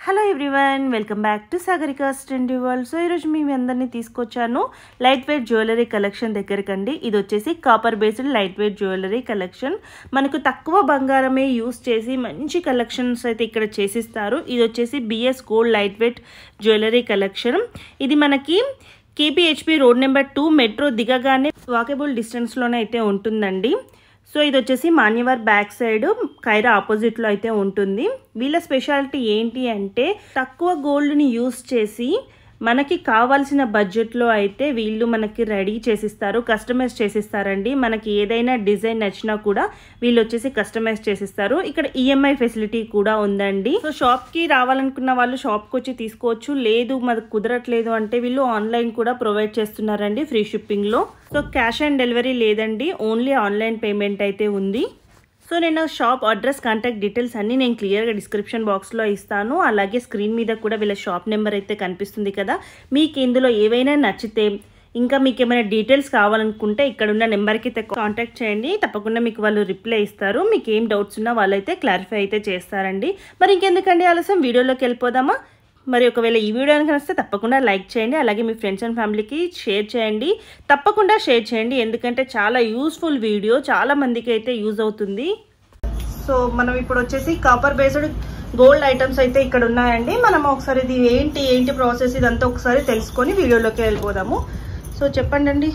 Hello everyone welcome back to Sagarika trendy world so ఈరోజు మేము అందరినీ తీసుకొచ్చాను లైట్ వెయిట్ జ్యువెలరీ కలెక్షన్ దగ్గరకండి ఇది వచ్చేసి copper based light weight jewellery collection మనకు తక్కువ బంగారమే యూస్ చేసి మంచి కలెక్షన్స్ అయితే ఇక్కడ చేసిస్తారు ఇది వచ్చేసి BS gold light weight jewellery collection ఇది మనకి KPHB road number two metro దిగగానే వాకబుల్ డిస్టెన్స్లోనే అయితే ఉంటుందండి సో ఇది వచ్చేసి మాన్యవర్ బ్యాక్ సైడ్ కైరా ఆపోజిట్లో అయితే ఉంటుంది వీళ్ళ స్పెషాలిటీ ఏంటి అంటే తక్కువ గోల్డ్ని యూస్ చేసి మనకి కావాల్సిన బడ్జెట్లో అయితే వీళ్ళు మనకి రెడీ చేసిస్తారు కస్టమైజ్ చేసిస్తారండి మనకి ఏదైనా డిజైన్ నచ్చినా కూడా వీళ్ళు వచ్చేసి కస్టమైజ్ చేసిస్తారు ఇక్కడ ఈఎంఐ ఫెసిలిటీ కూడా ఉందండి సో షాప్కి రావాలనుకున్న వాళ్ళు షాప్కి వచ్చి తీసుకోవచ్చు లేదు మనకు కుదరట్లేదు అంటే వీళ్ళు ఆన్లైన్ కూడా ప్రొవైడ్ చేస్తున్నారండి ఫ్రీ షిప్పింగ్లో సో క్యాష్ ఆన్ డెలివరీ లేదండి ఓన్లీ ఆన్లైన్ పేమెంట్ అయితే ఉంది సో నేను షాప్ అడ్రస్ కాంటాక్ట్ డీటెయిల్స్ అన్నీ నేను క్లియర్గా డిస్క్రిప్షన్ బాక్స్లో ఇస్తాను అలాగే స్క్రీన్ మీద కూడా వీళ్ళ షాప్ నెంబర్ అయితే కనిపిస్తుంది కదా మీకు ఇందులో ఏవైనా నచ్చితే ఇంకా మీకు ఏమైనా డీటెయిల్స్ కావాలనుకుంటే ఇక్కడ ఉన్న నెంబర్కి కాంటాక్ట్ చేయండి తప్పకుండా మీకు వాళ్ళు రిప్లై ఇస్తారు మీకు ఏం డౌట్స్ ఉన్నా వాళ్ళైతే క్లారిఫై అయితే చేస్తారండి మరి ఇంకెందుకండి ఆలస్యం వీడియోలోకి వెళ్ళిపోదామా మరి ఒకవేళ ఈ వీడియో కనుక నచ్చితే తప్పకుండా లైక్ చేయండి అలాగే మీ ఫ్రెండ్స్ అండ్ ఫ్యామిలీకి షేర్ చేయండి తప్పకుండా షేర్ చేయండి ఎందుకంటే చాలా యూస్ఫుల్ వీడియో చాలా మందికి అయితే యూజ్ అవుతుంది సో మనం ఇప్పుడు వచ్చేసి కాపర్ బేస్డ్ గోల్డ్ ఐటమ్స్ అయితే ఇక్కడ ఉన్నాయండి మనం ఒకసారి ఇది ఏంటి ఏంటి ప్రాసెస్ ఇదంతా ఒకసారి తెలుసుకొని వీడియోలోకి వెళ్ళిపోదాము సో చెప్పండి అండి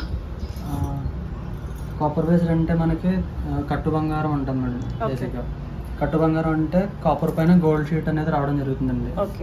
కాపర్ బేస్డ్ అంటే మనకి ఆ, కట్టు బంగారం అంటాం మేడం Okay. బేసిక్గా కట్టు బంగారం అంటే కాపర్ పైన గోల్డ్ షీట్ అనేది రావడం జరుగుతుందండి ఓకే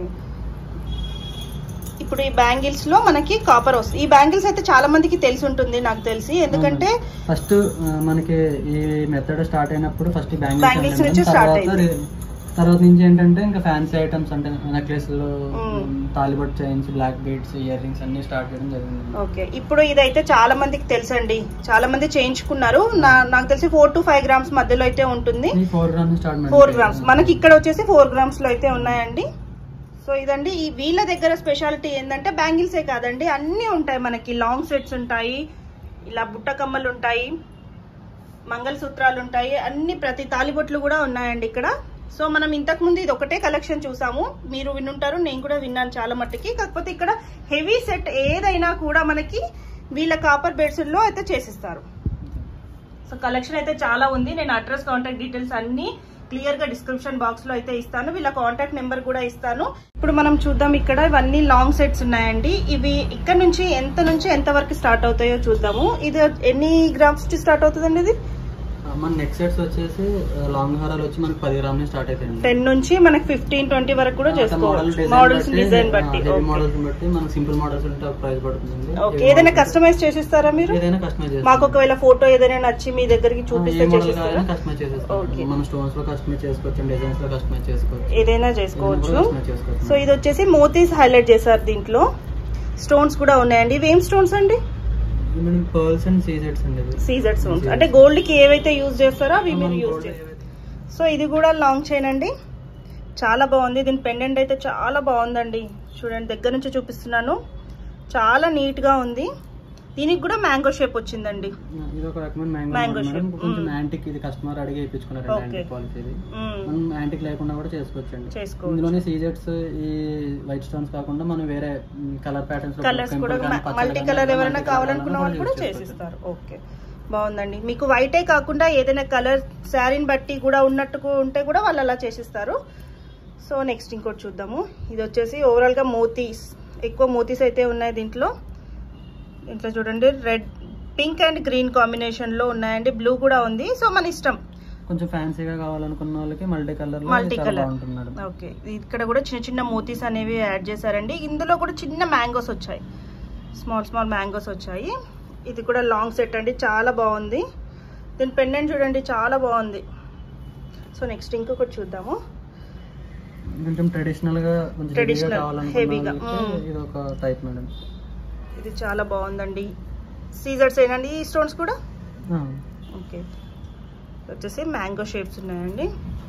ఇప్పుడు ఈ బ్యాంగిల్స్ లో మనకి కాపర్ వస్తుంది ఈ బ్యాంగిల్స్ అయితే చాలా మందికి తెలిసి ఉంటుంది నాకు తెలిసి ఎందుకంటే ఫస్ట్ మనకి ఈ మెథడ్ స్టార్ట్ అయినప్పుడు ఫస్ట్ Bangles బ్యాంగిల్స్ నుంచి start తర్వాత అయింది. రి- తర్వాత నుంచి ఏంటంటే ఇంకా ఫ్యాన్సీ ఐటమ్స్ అంటే నెక్లెస్లు Mm. తాలిబట్ chains black beads earrings అన్ని స్టార్ట్ చేయడం జరిగింది ఓకే ఇప్పుడు ఇదైతే చాలా మందికి తెలుసండి చాలా మంది చేయించుకున్నారు నా- నాకు తెలిసి ఫోర్ టు ఫైవ్ గ్రామ్స్ మధ్యలో అయితే ఉంటుంది ఈ four grams start madam four grams మనకి ఇక్కడ వచ్చేసి ఫోర్ గ్రామ్స్ లో అయితే ఉన్నాయండి సో ఇదండి ఈ వీళ్ళ దగ్గర స్పెషాలిటీ ఏంటంటే బ్యాంగిల్సే కాదండి అన్నీ ఉంటాయి మనకి లాంగ్ సెట్స్ ఉంటాయి ఇలా బుట్ట కమ్మలు ఉంటాయి మంగళసూత్రాలు ఉంటాయి అన్ని ప్రతి తాలిబొట్లు కూడా ఉన్నాయండి ఇక్కడ సో మనం ఇంతకు ముందు ఇది ఒకటే కలెక్షన్ చూసాము మీరు వినుంటారు నేను కూడా విన్నాను చాలా మట్టుకి కాకపోతే ఇక్కడ హెవీ సెట్ ఏదైనా కూడా మనకి వీళ్ళ కాపర్ బెడ్స్ లో అయితే చేసిస్తారు సో కలెక్షన్ అయితే చాలా ఉంది నేను అడ్రస్ కాంటాక్ట్ డీటెయిల్స్ అన్ని క్లియర్ గా డిస్క్రిప్షన్ బాక్స్ లో అయితే ఇస్తాను వీళ్ళ కాంటాక్ట్ నెంబర్ కూడా ఇస్తాను ఇప్పుడు మనం చూద్దాం ఇక్కడ ఇవన్నీ లాంగ్ సెట్స్ ఉన్నాయండి ఇవి ఇక్కడ నుంచి ఎంత నుంచి ఎంత వరకు స్టార్ట్ అవుతాయో చూద్దాము ఇది ఎన్ని గ్రామ్స్ కి స్టార్ట్ అవుతుందండి ఇది మన నెక్ సెట్స్ వచ్చేసి లాంగ్ హారాలు వచ్చి మనకి పది గ్రామ్ నుంచి స్టార్ట్ అవుతాయండి టెన్ నుంచి మనకి ఫిఫ్టీన్ ట్వంటీ వరకు కూడా మోడల్ చేసుకోవచ్చు డిజైన్ మోడల్స్ బట్టి, డిజైన్ ఆ, బట్టి heavy మోడల్స్ బట్టి మనకి సింపుల్ మోడల్స్ ఉంటే ప్రైస్ పడుతుంది ఓకే Heavy ఏదైనా మోడల్స్ కస్టమైజ్ చేసిస్తారా మీరు ఏదైనా కస్టమైజ్ మాకు ఒకవేళ ఫోటో ఏదైనా నచ్చి మీ దగ్గరికి చూపిస్తే మోడల్ చేసిస్తారా కావాలని కస్టమైజ్ చేసేస్తాం Okay. మన స్టోన్స్ లో కస్టమైజ్ చేసుకోవచ్చు డిజైన్స్ లో కస్టమైజ్ చేసుకోవచ్చు ఏదైనా చేసుకోవచ్చు ఏదైనా కూడా customize చేసుకోవచ్చు. సో ఇది వచ్చేసి మోతీస్ హైలైట్ చేశారు దీంట్లో స్టోన్స్ కూడా ఉన్నాయండి ఇవి ఏం స్టోన్స్ అండి ఇది మనం పర్ల్స్ అండ్ సీజెట్స్ అండి ఇవి. CZ stones Seaside. అంటే గోల్డ్ కి ఏవైతే యూజ్ చేస్తారో అవి మీరు మనం యూజ్ gold చేస్తారు ఏవైతే- సో ఇది కూడా లాంగ్ చైన్ అండి చాలా బాగుంది దీని పెండెంట్ అయితే చాలా బాగుందండి చూడండి దగ్గర నుంచి చూపిస్తున్నాను చాలా నీట్ గా ఉంది దీనికి కూడా మ్యాంగో షేప్ వచ్చిందండి ఇది ఒక రకమైన మ్యాంగో Mango మేడం shape. కొంచెం Mm. యాంటిక్ ఇది కస్టమర్ అడిగి ఇప్పించుకున్నారు Okay. యాంటిక్ క్వాలిటీ ఇది మ్మ్. మనం యాంటిక్ లేకుండా కూడా చేసుకోవచ్చు అండి చేసుకోవచ్చు. ఇందులోనే సీజెట్స్ ఈ వైట్ స్టోన్స్ కాకుండా మనం వేరే కలర్ ప్యాటర్న్స్ కలర్స్ కూడా మల్టీ కలర్ ఎవరైనా కావాలనుకున్న వాళ్ళు కూడా చేసిస్తారు ఓకే బాగుందండి మీకు వైటే కాకుండా ఏదైనా కలర్ శారీని బట్టి కూడా ఉన్నట్టు ఉంటే కూడా వాళ్ళు అలా చేసిస్తారు సో నెక్స్ట్ ఇంకోటి చూద్దాము ఇది వచ్చేసి ఓవరాల్ గా మోతీస్ ఎక్కువ మోతీస్ అయితే ఉన్నాయి దీంట్లో దీంట్లో చూడండి red pink and green combination లో ఉన్నాయండి బ్లూ కూడా ఉంది సో మన ఇష్టం కొంచెం ఫ్యాన్సీగా కావాలనుకున్న వాళ్ళకి మల్టీ కలర్ మల్టీ చాలా కలర్ బాగుంటుంది మేడం ఓకే ఇక్కడ కూడా చిన్న చిన్న మోతీస్ అనేవి యాడ్ చేశారండి ఇందులో కూడా చిన్న మ్యాంగోస్ వచ్చాయి స్మాల్ స్మాల్ మ్యాంగోస్ వచ్చాయి ఇది కూడా లాంగ్ సెట్ అండి చాలా బాగుంది దీని పెండెంట్ చూడండి చాలా బాగుంది సో నెక్స్ట్ ఇంకొకటి చూద్దాము కొంచెం ట్రెడిషనల్ గా కొంచెం Traditional, హెవీగా heavy గా, కావాలనుకున్న మ్మ్. ఇది ఒక టైప్ మేడం ఇది చాలా బాగుందండి సీజర్స్ ఏనండి ఈ స్టోన్స్ కూడా ఆ, ఓకే వచ్చేసి మ్యాంగో షేప్స్ ఉన్నాయండి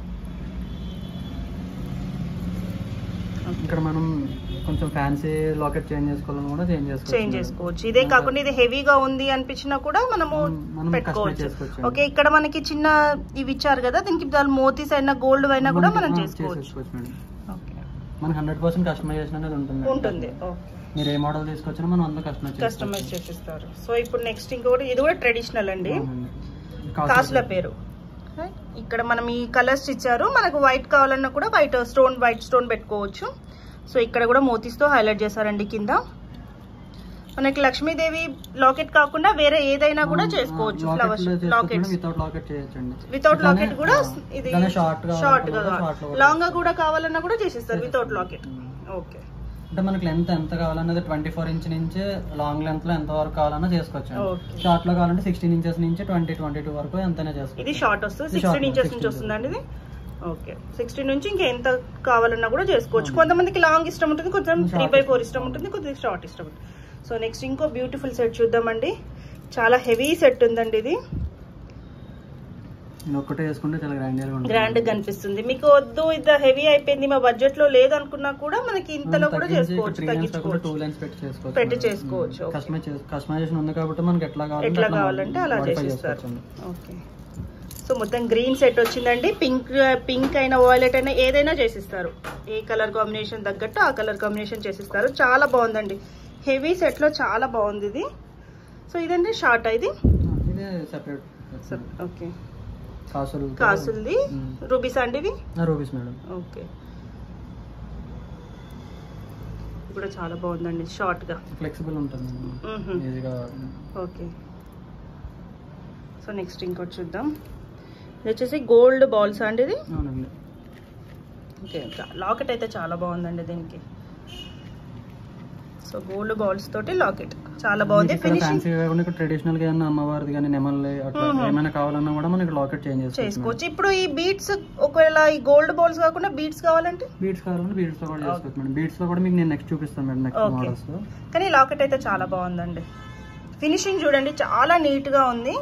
ఇక్కడ మనం కొంచెం ఫ్యాన్సీ లాకెట్ చేంజ్ చేసుకోవాలని కూడా చేంజ్ చేసుకోవచ్చు చేంజ్ మేడం. చేసుకోవచ్చు ఇదే కాకుండా ఇది హెవీగా ఉంది అనిపించినా కూడా మనము మనం- మనం customize పెట్టుకోవచ్చు చేసుకోవచ్చు. ఓకే ఇక్కడ మనకి చిన్న ఇవి ఇచ్చారు కదా దీనికి దాని మోతీస్ అయినా గోల్డ్ అయినా కూడా మనం ఆ, చేసుకోవచ్చు చేసుకోవచ్చు మేడం ఓకే మనకి హండ్రెడ్ పర్సెంట్ కస్టమైజేషన్ అనేది ఉంటుంది ఉంటుంది ఓకే మీరు ఏ మోడల్ తీసుకొచ్చినా మనం అందులో కస్టమైజ్ కస్టమైజ్ చేసిస్తారు సో ఇప్పుడు నెక్స్ట్ ఇంకొకటి ఇది కూడా ట్రెడిషనల్ అండి కాసుల పేరు ఇక్కడ మనం ఈ కలర్స్ ఇచ్చారు మనకు వైట్ కావాలన్నా కూడా వైట్ స్టోన్ వైట్ స్టోన్ పెట్టుకోవచ్చు సో ఇక్కడ కూడా మోతీస్తో హైలైట్ చేశారండి కింద మనకి లక్ష్మీదేవి లాకెట్ కాకుండా వేరే ఏదైనా కూడా చేసుకోవచ్చు ఫ్లవర్స్ లాకెట్స్ వితౌట్ లాకెట్ చేయొచ్చండి వితౌట్ లాకెట్ కూడా ఇది షార్ట్ గా షార్ట్ గా షార్ట్ లో లాంగ్ గా కూడా కావాలన్నా కూడా చేసిస్తారు వితౌట్ లాకెట్ ఓకే అంటే మనకి లెంత్ ఎంత కావాలన్నది ట్వంటీ ఫోర్ ఇంచ్ నుంచి లాంగ్ లెంత్ లో ఎంత వరకు కావాలన్నా చేసుకోవచ్చు ఓకే షార్ట్ లో కావాలంటే సిక్స్టీన్ ఇంచెస్ నుంచి ట్వంటీ ట్వంటీ టూ వరకు ఎంతైనా ఇది చేసుకోవచ్చు షార్ట్ వస్తుంది ఇది short, సిక్స్టీన్ ఇంచెస్ నుంచి 16 వస్తుందండి ఇది ఓకే సిక్స్టీన్ నుంచి ఇంకా ఎంత కావాలన్నా కూడా చేసుకోవచ్చు కొంతమందికి లాంగ్ ఇష్టం ఉంటుంది కొంచెం Short త్రీ బై ఫోర్ ఇష్టం. ఇష్టం ఉంటుంది కొద్దిగా షార్ట్ ఇష్టం ఉంటుంది సో నెక్స్ట్ ఇంకో బ్యూటిఫుల్ సెట్ చూద్దామండి చాలా హెవీ సెట్ ఉందండి ఇది ఇది ఒక్కటే వేసుకుంటే చాలా గ్రాండ్ గా ఉంటుంది గ్రాండ్ గా కనిపిస్తుంది మీకు వద్దు ఇది హెవీ అయిపోయింది మా బడ్జెట్ లో లేదు అనుకున్నా కూడా మనకి ఇంతలో కూడా చేసుకోవచ్చు టూ తగ్గించుకోవచ్చు లైన్స్ పెట్టి చేసుకోవచ్చు పెట్టి చేసుకోవచ్చు, okay. కస్టమైజ్ కస్టమైజేషన్ ఉంది కాబట్టి మనకి ఎట్లా కావాలంటే ఎట్లా అట్లా కావాలంటే అలా modify చేసిస్తారు చేసుకోవచ్చండి. ఓకే సో మొత్తం గ్రీన్ సెట్ వచ్చిందండి పింక్ పింక్ అయినా వాయిలెట్ అయినా ఏదైనా చేసిస్తారు ఏ కలర్ కాంబినేషన్ తగ్గట్టు ఆ కలర్ కాంబినేషన్ చేసిస్తారు చాలా బాగుందండి హెవీ సెట్ లో చాలా బాగుంది ఇది సో ఇదండి షార్ట్ ఇది ఇదే సెపరేట్ ఓకే కాసులు కాసుల్ది రూబీస్ అండి ఇవి రూపీస్ మేడం ఓకే కూడా చాలా బాగుందండి షార్ట్ గా ఫ్లెక్సిబుల్ ఉంటుంది మ్మ్హ. ఈజీగా ఓకే సో నెక్స్ట్ ఇంకోటి చూద్దాం ఇది వచ్చేసి గోల్డ్ బాల్స్ అండి ఇది అవునండి ఓకే లాకెట్ అయితే చాలా బాగుందండి దీనికి సో గోల్డ్ బాల్స్ తోటి లాకెట్ చాలా బాగుంది ఫినిషింగ్ ఫ్యాన్సీ కాకుండా ఇక్కడ ట్రెడిషనల్ గా ఏమన్నా అమ్మవారిది కానీ నెమల్లి అట్లా మ్మ్. ఏమైనా కావాలన్నా కూడా మనకి లాకెట్ చేంజ్ చేసుకోవచ్చు చేసుకోవచ్చు ఇప్పుడు ఈ బీట్స్ ఒకవేళ ఈ గోల్డ్ బాల్స్ కాకుండా బీట్స్ కావాలంటే బీడ్స్ కావాలంటే బీడ్స్ లో కూడా చేసుకోవచ్చు మేడం బీడ్స్ లో కూడా మీకు నేను నెక్స్ట్ చూపిస్తాను మేడం నెక్స్ట్ Okay. మోడల్స్ లో కానీ లాకెట్ అయితే చాలా బాగుందండి ఫినిషింగ్ చూడండి చాలా నీట్ గా ఉంది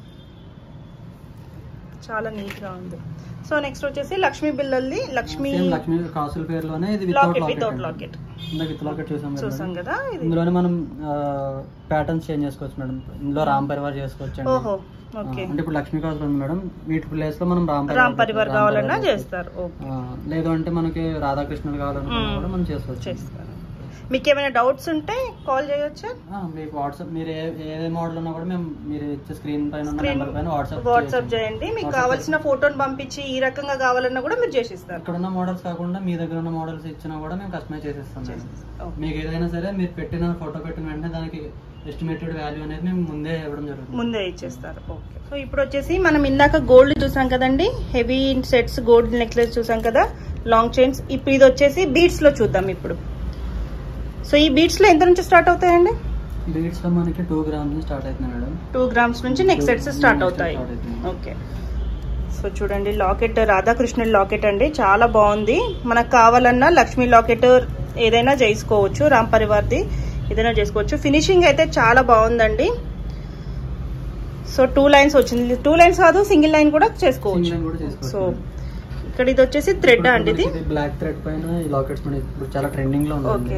చాలా నీట్ గా ఉంది సో నెక్స్ట్ వచ్చేసి లక్ష్మీ బిల్లల్ది లక్ష్మీ సేమ్ లక్ష్మీ కాసుల పేరులోనే ఇది without locket locket without locket ఇందాక విత్ లాకెట్ చూసాం కదా చూసాం మేడం. కదా ఇది ఇందులోనే మనం ప్యాటర్న్స్ చేంజ్ చేసుకోవచ్చు మేడం ఇందులో రామ్ పరివార్ చేసుకోవచ్చు అండి ఓహో ఆ, ఓకే అంటే ఇప్పుడు లక్ష్మీ కాసులు ఉంది మేడం వీటి ప్లేస్ లో మనం రామ్ రామ్ పరివార్ రామ్ కావాలన్నా పరివార్ చేస్తారు ఓకే ఆ, లేదు అంటే మనకి రాధాకృష్ణులు కావాలనుకున్నా మ్మ్. కూడా మనం చేసుకోవచ్చు చేస్తారు మీకు ఏమైనా డౌట్స్ ఉంటే కాల్ చేయొచ్చా ఆ, మీకు వాట్సాప్ మీరు ఏ ఏ మోడల్ ఉన్నా కూడా మేము మీరు ఇచ్చే స్క్రీన్ పైన ఉన్న Screen- నెంబర్ పైన వాట్సాప్ వాట్సాప్ చేయండి మీకు WhatsApp కావాల్సిన ఫోటోని పంపించి ఈ రకంగా కావాలన్నా కూడా మీరు చేసిస్తారు ఇక్కడ ఉన్న మోడల్స్ కాకుండా మీ దగ్గర ఉన్న మోడల్స్ ఇచ్చినా కూడా మేము కస్టమైజ్ చేసేస్తాం మేడం ఓకే. మీకు ఏదైనా సరే మీరు పెట్టిన ఫోటో పెట్టిన వెంటనే దానికి ఎస్టిమేటెడ్ వాల్యూ అనేది మేము ముందే ఇవ్వడం జరుగుతుంది ముందే ఇచ్చేస్తారు ఓకే సో ఇప్పుడు వచ్చేసి మనం ఇందాక గోల్డ్ చూసాం కదండి హెవీ సెట్స్ గోల్డ్ నెక్లెస్ చూసాం కదా లాంగ్ చైన్స్ ఇప్పుడు ఇది వచ్చేసి బీడ్స్ లో చూద్దాం ఇప్పుడు సో ఈ బీడ్స్ లో ఎంత నుంచి స్టార్ట్ అవుతాయండి బీడ్స్ లో మనకి టూ గ్రామ్స్ నుంచి స్టార్ట్ అవుతుంది మేడం టూ గ్రామ్స్ నుంచి నెక్స్ట్ సెట్స్ స్టార్ట్ Next అవుతాయి start అవుతుంది. ఓకే సో చూడండి లాకెట్ రాధాకృష్ణుడి లాకెట్ అండి చాలా బాగుంది మనకు కావాలన్నా లక్ష్మీ లాకెట్ ఏదైనా చేసుకోవచ్చు రామ్ పరివార్ది ఏదైనా చేసుకోవచ్చు ఫినిషింగ్ అయితే చాలా బాగుందండి సో టూ లైన్స్ వచ్చింది టూ లైన్స్ కాదు సింగిల్ లైన్ కూడా చేసుకోవచ్చు Single కూడా చేసుకోవచ్చు సో ఇక్కడ ఇది వచ్చేసి థ్రెడ్ అండి ఇది బ్లాక్ థ్రెడ్ పైన ఈ లాకెట్స్ మనకి ఇప్పుడు చాలా ట్రెండింగ్ లో ఉంది ఓకే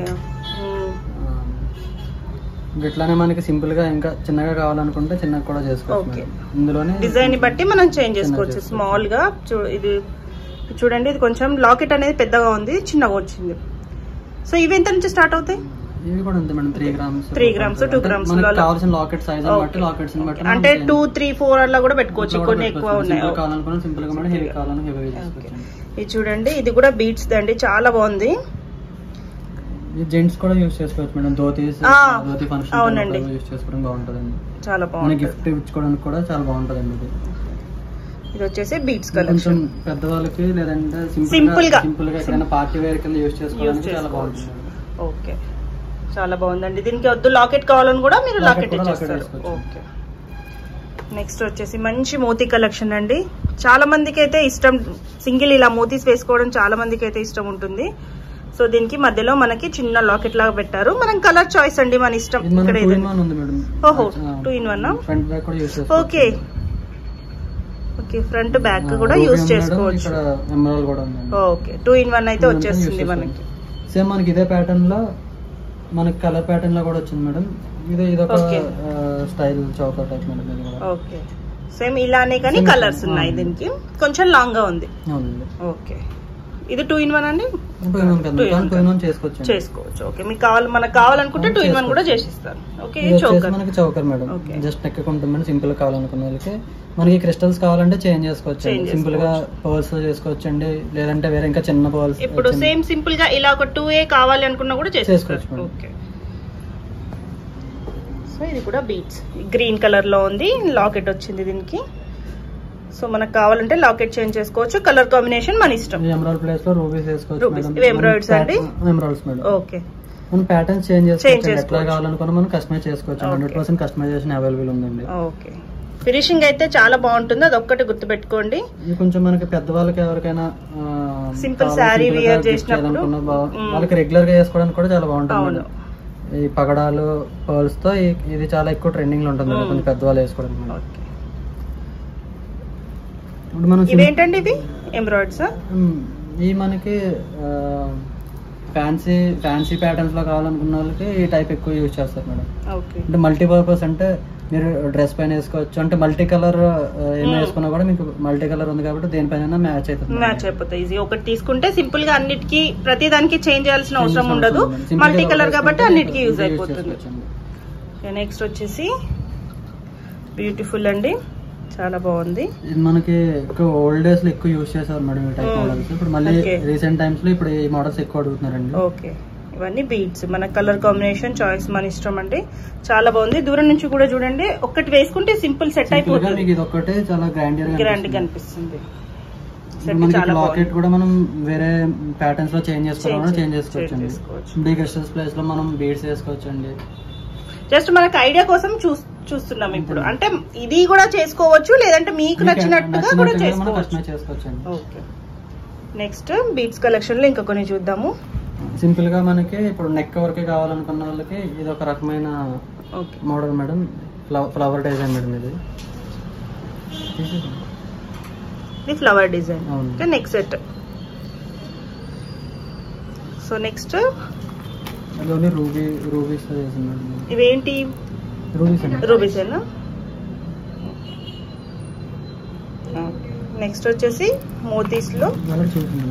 ఇట్లానే మనకి సింపుల్ గా ఇంకా చిన్నగా కావాలనుకుంటే చిన్నగా కూడా చేసుకోవచ్చు Okay. మేడం. ఇందులోనే డిజైన్ ని బట్టి మనం చేంజ్ చేసుకోవచ్చు చేసుకోవచ్చు. స్మాల్ గా చూ- ఇది చూడండి ఇది కొంచెం లాకెట్ అనేది పెద్దగా ఉంది చిన్నగా వచ్చింది సో ఇవి ఎంత నుంచి స్టార్ట్ అవుతాయి ఇవి కూడా ఉంది madam three grams 3 grams, 2 grams మనకి లో- కావాల్సిన లాకెట్ సైజ్ Okay. బట్టి లాకెట్స్ బట్టి మనం అంటే change టూ త్రీ ఫోర్ అలా కూడా పెట్టుకోవచ్చు ఇట్లా కొన్ని కూడా ఎక్కువ పెట్టుకోవచ్చు. ఉన్నాయి సింపుల్ కావాలనుకున్నా సింపుల్ గా మేడం హెవీ కావాలన్నా హెవీ ఓకే చేసుకోవచ్చు ఇది చూడండి ఇది కూడా బీట్స్ అండి చాలా బాగుంది ఈ జెంట్స్ కూడా యూస్ చేసుకోవచ్చు మేడం ధోతీస్ ఆ, ధోతి ఫంక్షన్ అవునండి. యూస్ చేసుకోవడం బాగుంటుందండి చాలా మన బాగుంది గిఫ్ట్ ఇచ్చుకోవడానికి కూడా చాలా బాగుంటుందండి ఇది ఇది వచ్చేసి బీట్స్ కొంచెం కలెక్షన్ పెద్దవాళ్ళకి లేదంటే Simple సింపుల్ గా. గా సింపుల్ గా ఎక్కడైనా పార్టీ వేర్ కింద యూస్ చేసుకోవడానికి చాలా చేసుకోవచ్చు. బాగుంటుంది ఓకే చాలా బాగుందండి దీనికి వద్దు లాకెట్ కావాలని కూడా మీరు Locket లాకెట్ కూడా locket ఇచ్చేస్తారు వేసుకోవచ్చు. ఓకే నెక్స్ట్ వచ్చేసి మంచి మోతీ కలెక్షన్ అండి చాలా మందికి అయితే ఇష్టం సింగిల్ ఇలా మోతీస్ వేసుకోవడం చాలా మందికి అయితే ఇష్టం ఉంటుంది సో దీనికి మధ్యలో మనకి చిన్న లాకెట్ లాగా పెట్టారు మనం కలర్ చాయిస్ అండి మన ఇష్టం ఇది మన ఇక్కడ టూ ఇన్ ఏదైనా వన్ ఉంది మేడం ఓహో, two in one ఆ? ఫ్రంట్ బ్యాక్ కూడా use okay okay front back కూడా యూస్ చేసుకోవచ్చు ఇక్కడ ఎమరాల్ కూడా ఉంది ఓకే టూ ఇన్ వన్ అయితే వచ్చేస్తుంది మనకి సేమ్ మనకి ఇదే ప్యాటర్న్ లో మనకి కలర్ ప్యాటర్న్ లో కూడా వచ్చింది మేడం ఇది ఇదొక Okay. స్టైల్ చౌక టైప్ మేడం ఇది కూడా ఓకే సేమ్ ఇలానే కానీ Same, కలర్స్ same. ఉన్నాయి ఆ. దీనికి కొంచెం లాంగ్ గా ఉంది అవునండి ఓకే ఇది టూ ఇన్ వన్ అండి టూ ఇన్ వన్ కదా Two in one two in one చేసుకోవచ్చు చేసుకోవచ్చు ఓకే మీకు కావాలి మనకు కావాలనుకుంటే టూ ఇన్ వన్ కూడా చేసిస్తారు ఓకే ఇది వచ్చేసి చోకర్ మనకి choker madam Okay. Just neck ఉంటుంది సింపుల్ కావాలనుకున్న వాళ్ళకి మనకి క్రిస్టల్స్ కావాలంటే చేంజ్ చేసుకోవచ్చు Change సింపుల్ గా పర్ల్స్ చేసుకోవచ్చు అండి లేదంటే వేరే ఇంకా చిన్న పర్ల్స్ ఇప్పుడు సేమ్ సింపుల్ గా ఇలా ఒక టూ ఏ కావాలి అనుకున్నా కూడా చేసేస్తారు చేసుకోవచ్చు మేడం. ఓకే సో ఇది కూడా బీట్స్ గ్రీన్ కలర్ లో ఉంది లాకెట్ వచ్చింది దీనికి సో మనకు కావాలంటే లాకెట్ చేంజ్ చేసుకోవచ్చు కలర్ కాంబినేషన్ మన ఇష్టం ఎమరాల్డ్ ప్లేస్ లో రూబీస్ వేసుకోవచ్చు Rubies. మేడం ఇవి emeralds అండి? ఎమరాల్డ్స్ మేడం ఓకే మనం ప్యాటర్న్స్ చేంజ్ చేసుకోవచ్చు ఎట్లా చేసుకోవచ్చు. కావాలనుకున్నా మనం కస్టమైజ్ చేసుకోవచ్చు Okay. Hundred percent customisation available ఉందండి ఓకే ఫినిషింగ్ అయితే చాలా బాగుంటుంది అది ఒక్కటి గుర్తుపెట్టుకోండి ఇది కొంచెం మనకి పెద్దవాళ్ళకి ఎవరికైనా ఆ, Simple కావాలి, saree simple wear గా gift చేసినప్పుడు, చేయాలనుకున్నా బాగా- మ్మ్. వాళ్ళకి రెగ్యులర్ గా వేసుకోవడానికి కూడా చాలా బాగుంటుంది అవును మేడం. ఈ పగడాలు పర్ల్స్ తో ఈ- ఇది చాలా ఎక్కువ ట్రెండింగ్ లో ఉంటుంది మేడం, మ్మ్. కొంచెం పెద్దవాళ్ళు వేసుకోవడానికి మేడం. ఓకే ఇప్పుడు మనం sim- ఇవేంటండి ఇవి ఎంబ్రాయిడ్స్ మ్మ్. ఈ మనకి ఫ్యాన్సీ ఫ్యాన్సీ ప్యాటర్న్స్ లో కావాలనుకున్న వాళ్ళకి ఈ టైప్ ఎక్కువ యూజ్ చేస్తారు మేడం ఓకే అంటే మల్టీపర్పస్ అంటే మీరు డ్రెస్ పైన వేసుకోవచ్చు అంటే మల్టీ కలర్ ఏమి మ్మ్. వేసుకున్నా కూడా మీకు మల్టీ కలర్ ఉంది కాబట్టి దేనిపైన మ్యాచ్ అవుతుంది మ్యాచ్ అయిపోతాయి ఈజీ ఒకటి తీసుకుంటే సింపుల్ గా అన్నిటికి ప్రతి దానికి చేంజ్ చేయాల్సిన అవసరం Change ఉండదు అవసరం ఉండదు. Simple మల్టీ గా కలర్ ఒకటి కాబట్టి వేసుకుంటే అన్నిటికీ యూజ్ easy use అయిపోతుంది చేసుకోవచ్చండి. నెక్స్ట్ వచ్చేసి బ్యూటిఫుల్ అండి చాలా బాగుంది ఇది మనకి ఎక్కువ ఓల్డ్ డేస్ లో ఎక్కువ యూజ్ చేసేవారు మేడం ఈ టైప్ మ్మ్. మోడల్స్ ఇప్పుడు మళ్ళీ Okay. రీసెంట్ టైమ్స్ లో ఇప్పుడు ఈ మోడల్స్ ఎక్కువ అడుగుతున్నారండి ఓకే ఇవన్నీ బీడ్స్ మన కలర్ కాంబినేషన్ చాయిస్ మన ఇష్టం అండి చాలా బాగుంది దూరం నుంచి కూడా చూడండి ఒక్కటి వేసుకుంటే సింపుల్ సెట్ Simple గా అయిపోతుంది మీకు ఇది ఒక్కటే చాలా గ్రాండియర్ గ్రాండ్ గా అనిపిస్తుంది సెట్ మనకి చాలా లాకెట్ బాగుంది కూడా మనం వేరే ప్యాటర్న్స్ లో చేంజ్ చేసుకోవాలన్నా Change- చేంజ్ చేసుకోవచ్చు change అండి చేసుకోవచ్చు. డీ క్రిస్టల్స్ ప్లేస్ లో మనం బీడ్స్ వేసుకోవచ్చు అండి జస్ట్ మనకు ఐడియా కోసం చూ చూస్తున్నాం ఇప్పుడు అంటే ఇది కూడా చేసుకోవచ్చు లేదంటే మీకు నచ్చినట్టుగా కూడా మనం చేసుకోవచ్చు కస్టమైజ్ చేసుకోవచ్చు అండి ఓకే నెక్స్ట్ బీట్స్ కలెక్షన్ లో ఇంకా కొన్ని చూద్దాము సింపుల్ గా మనకి ఇప్పుడు నెక్ వరకే కావాలనుకున్న వాళ్ళకి ఇది ఒక రకమైన okay model madam flower design madam ఇది ఇది ఫ్లవర్ డిజైన్ అవును. Okay next set so next అదోని రూబీ రూబీస్ చేసింది మేడం ఇవేంటి రూబీస్ అండి రూబీసేనా నెక్స్ట్ వచ్చేసి మోతీస్ లో వాళ్ళకి చూసింది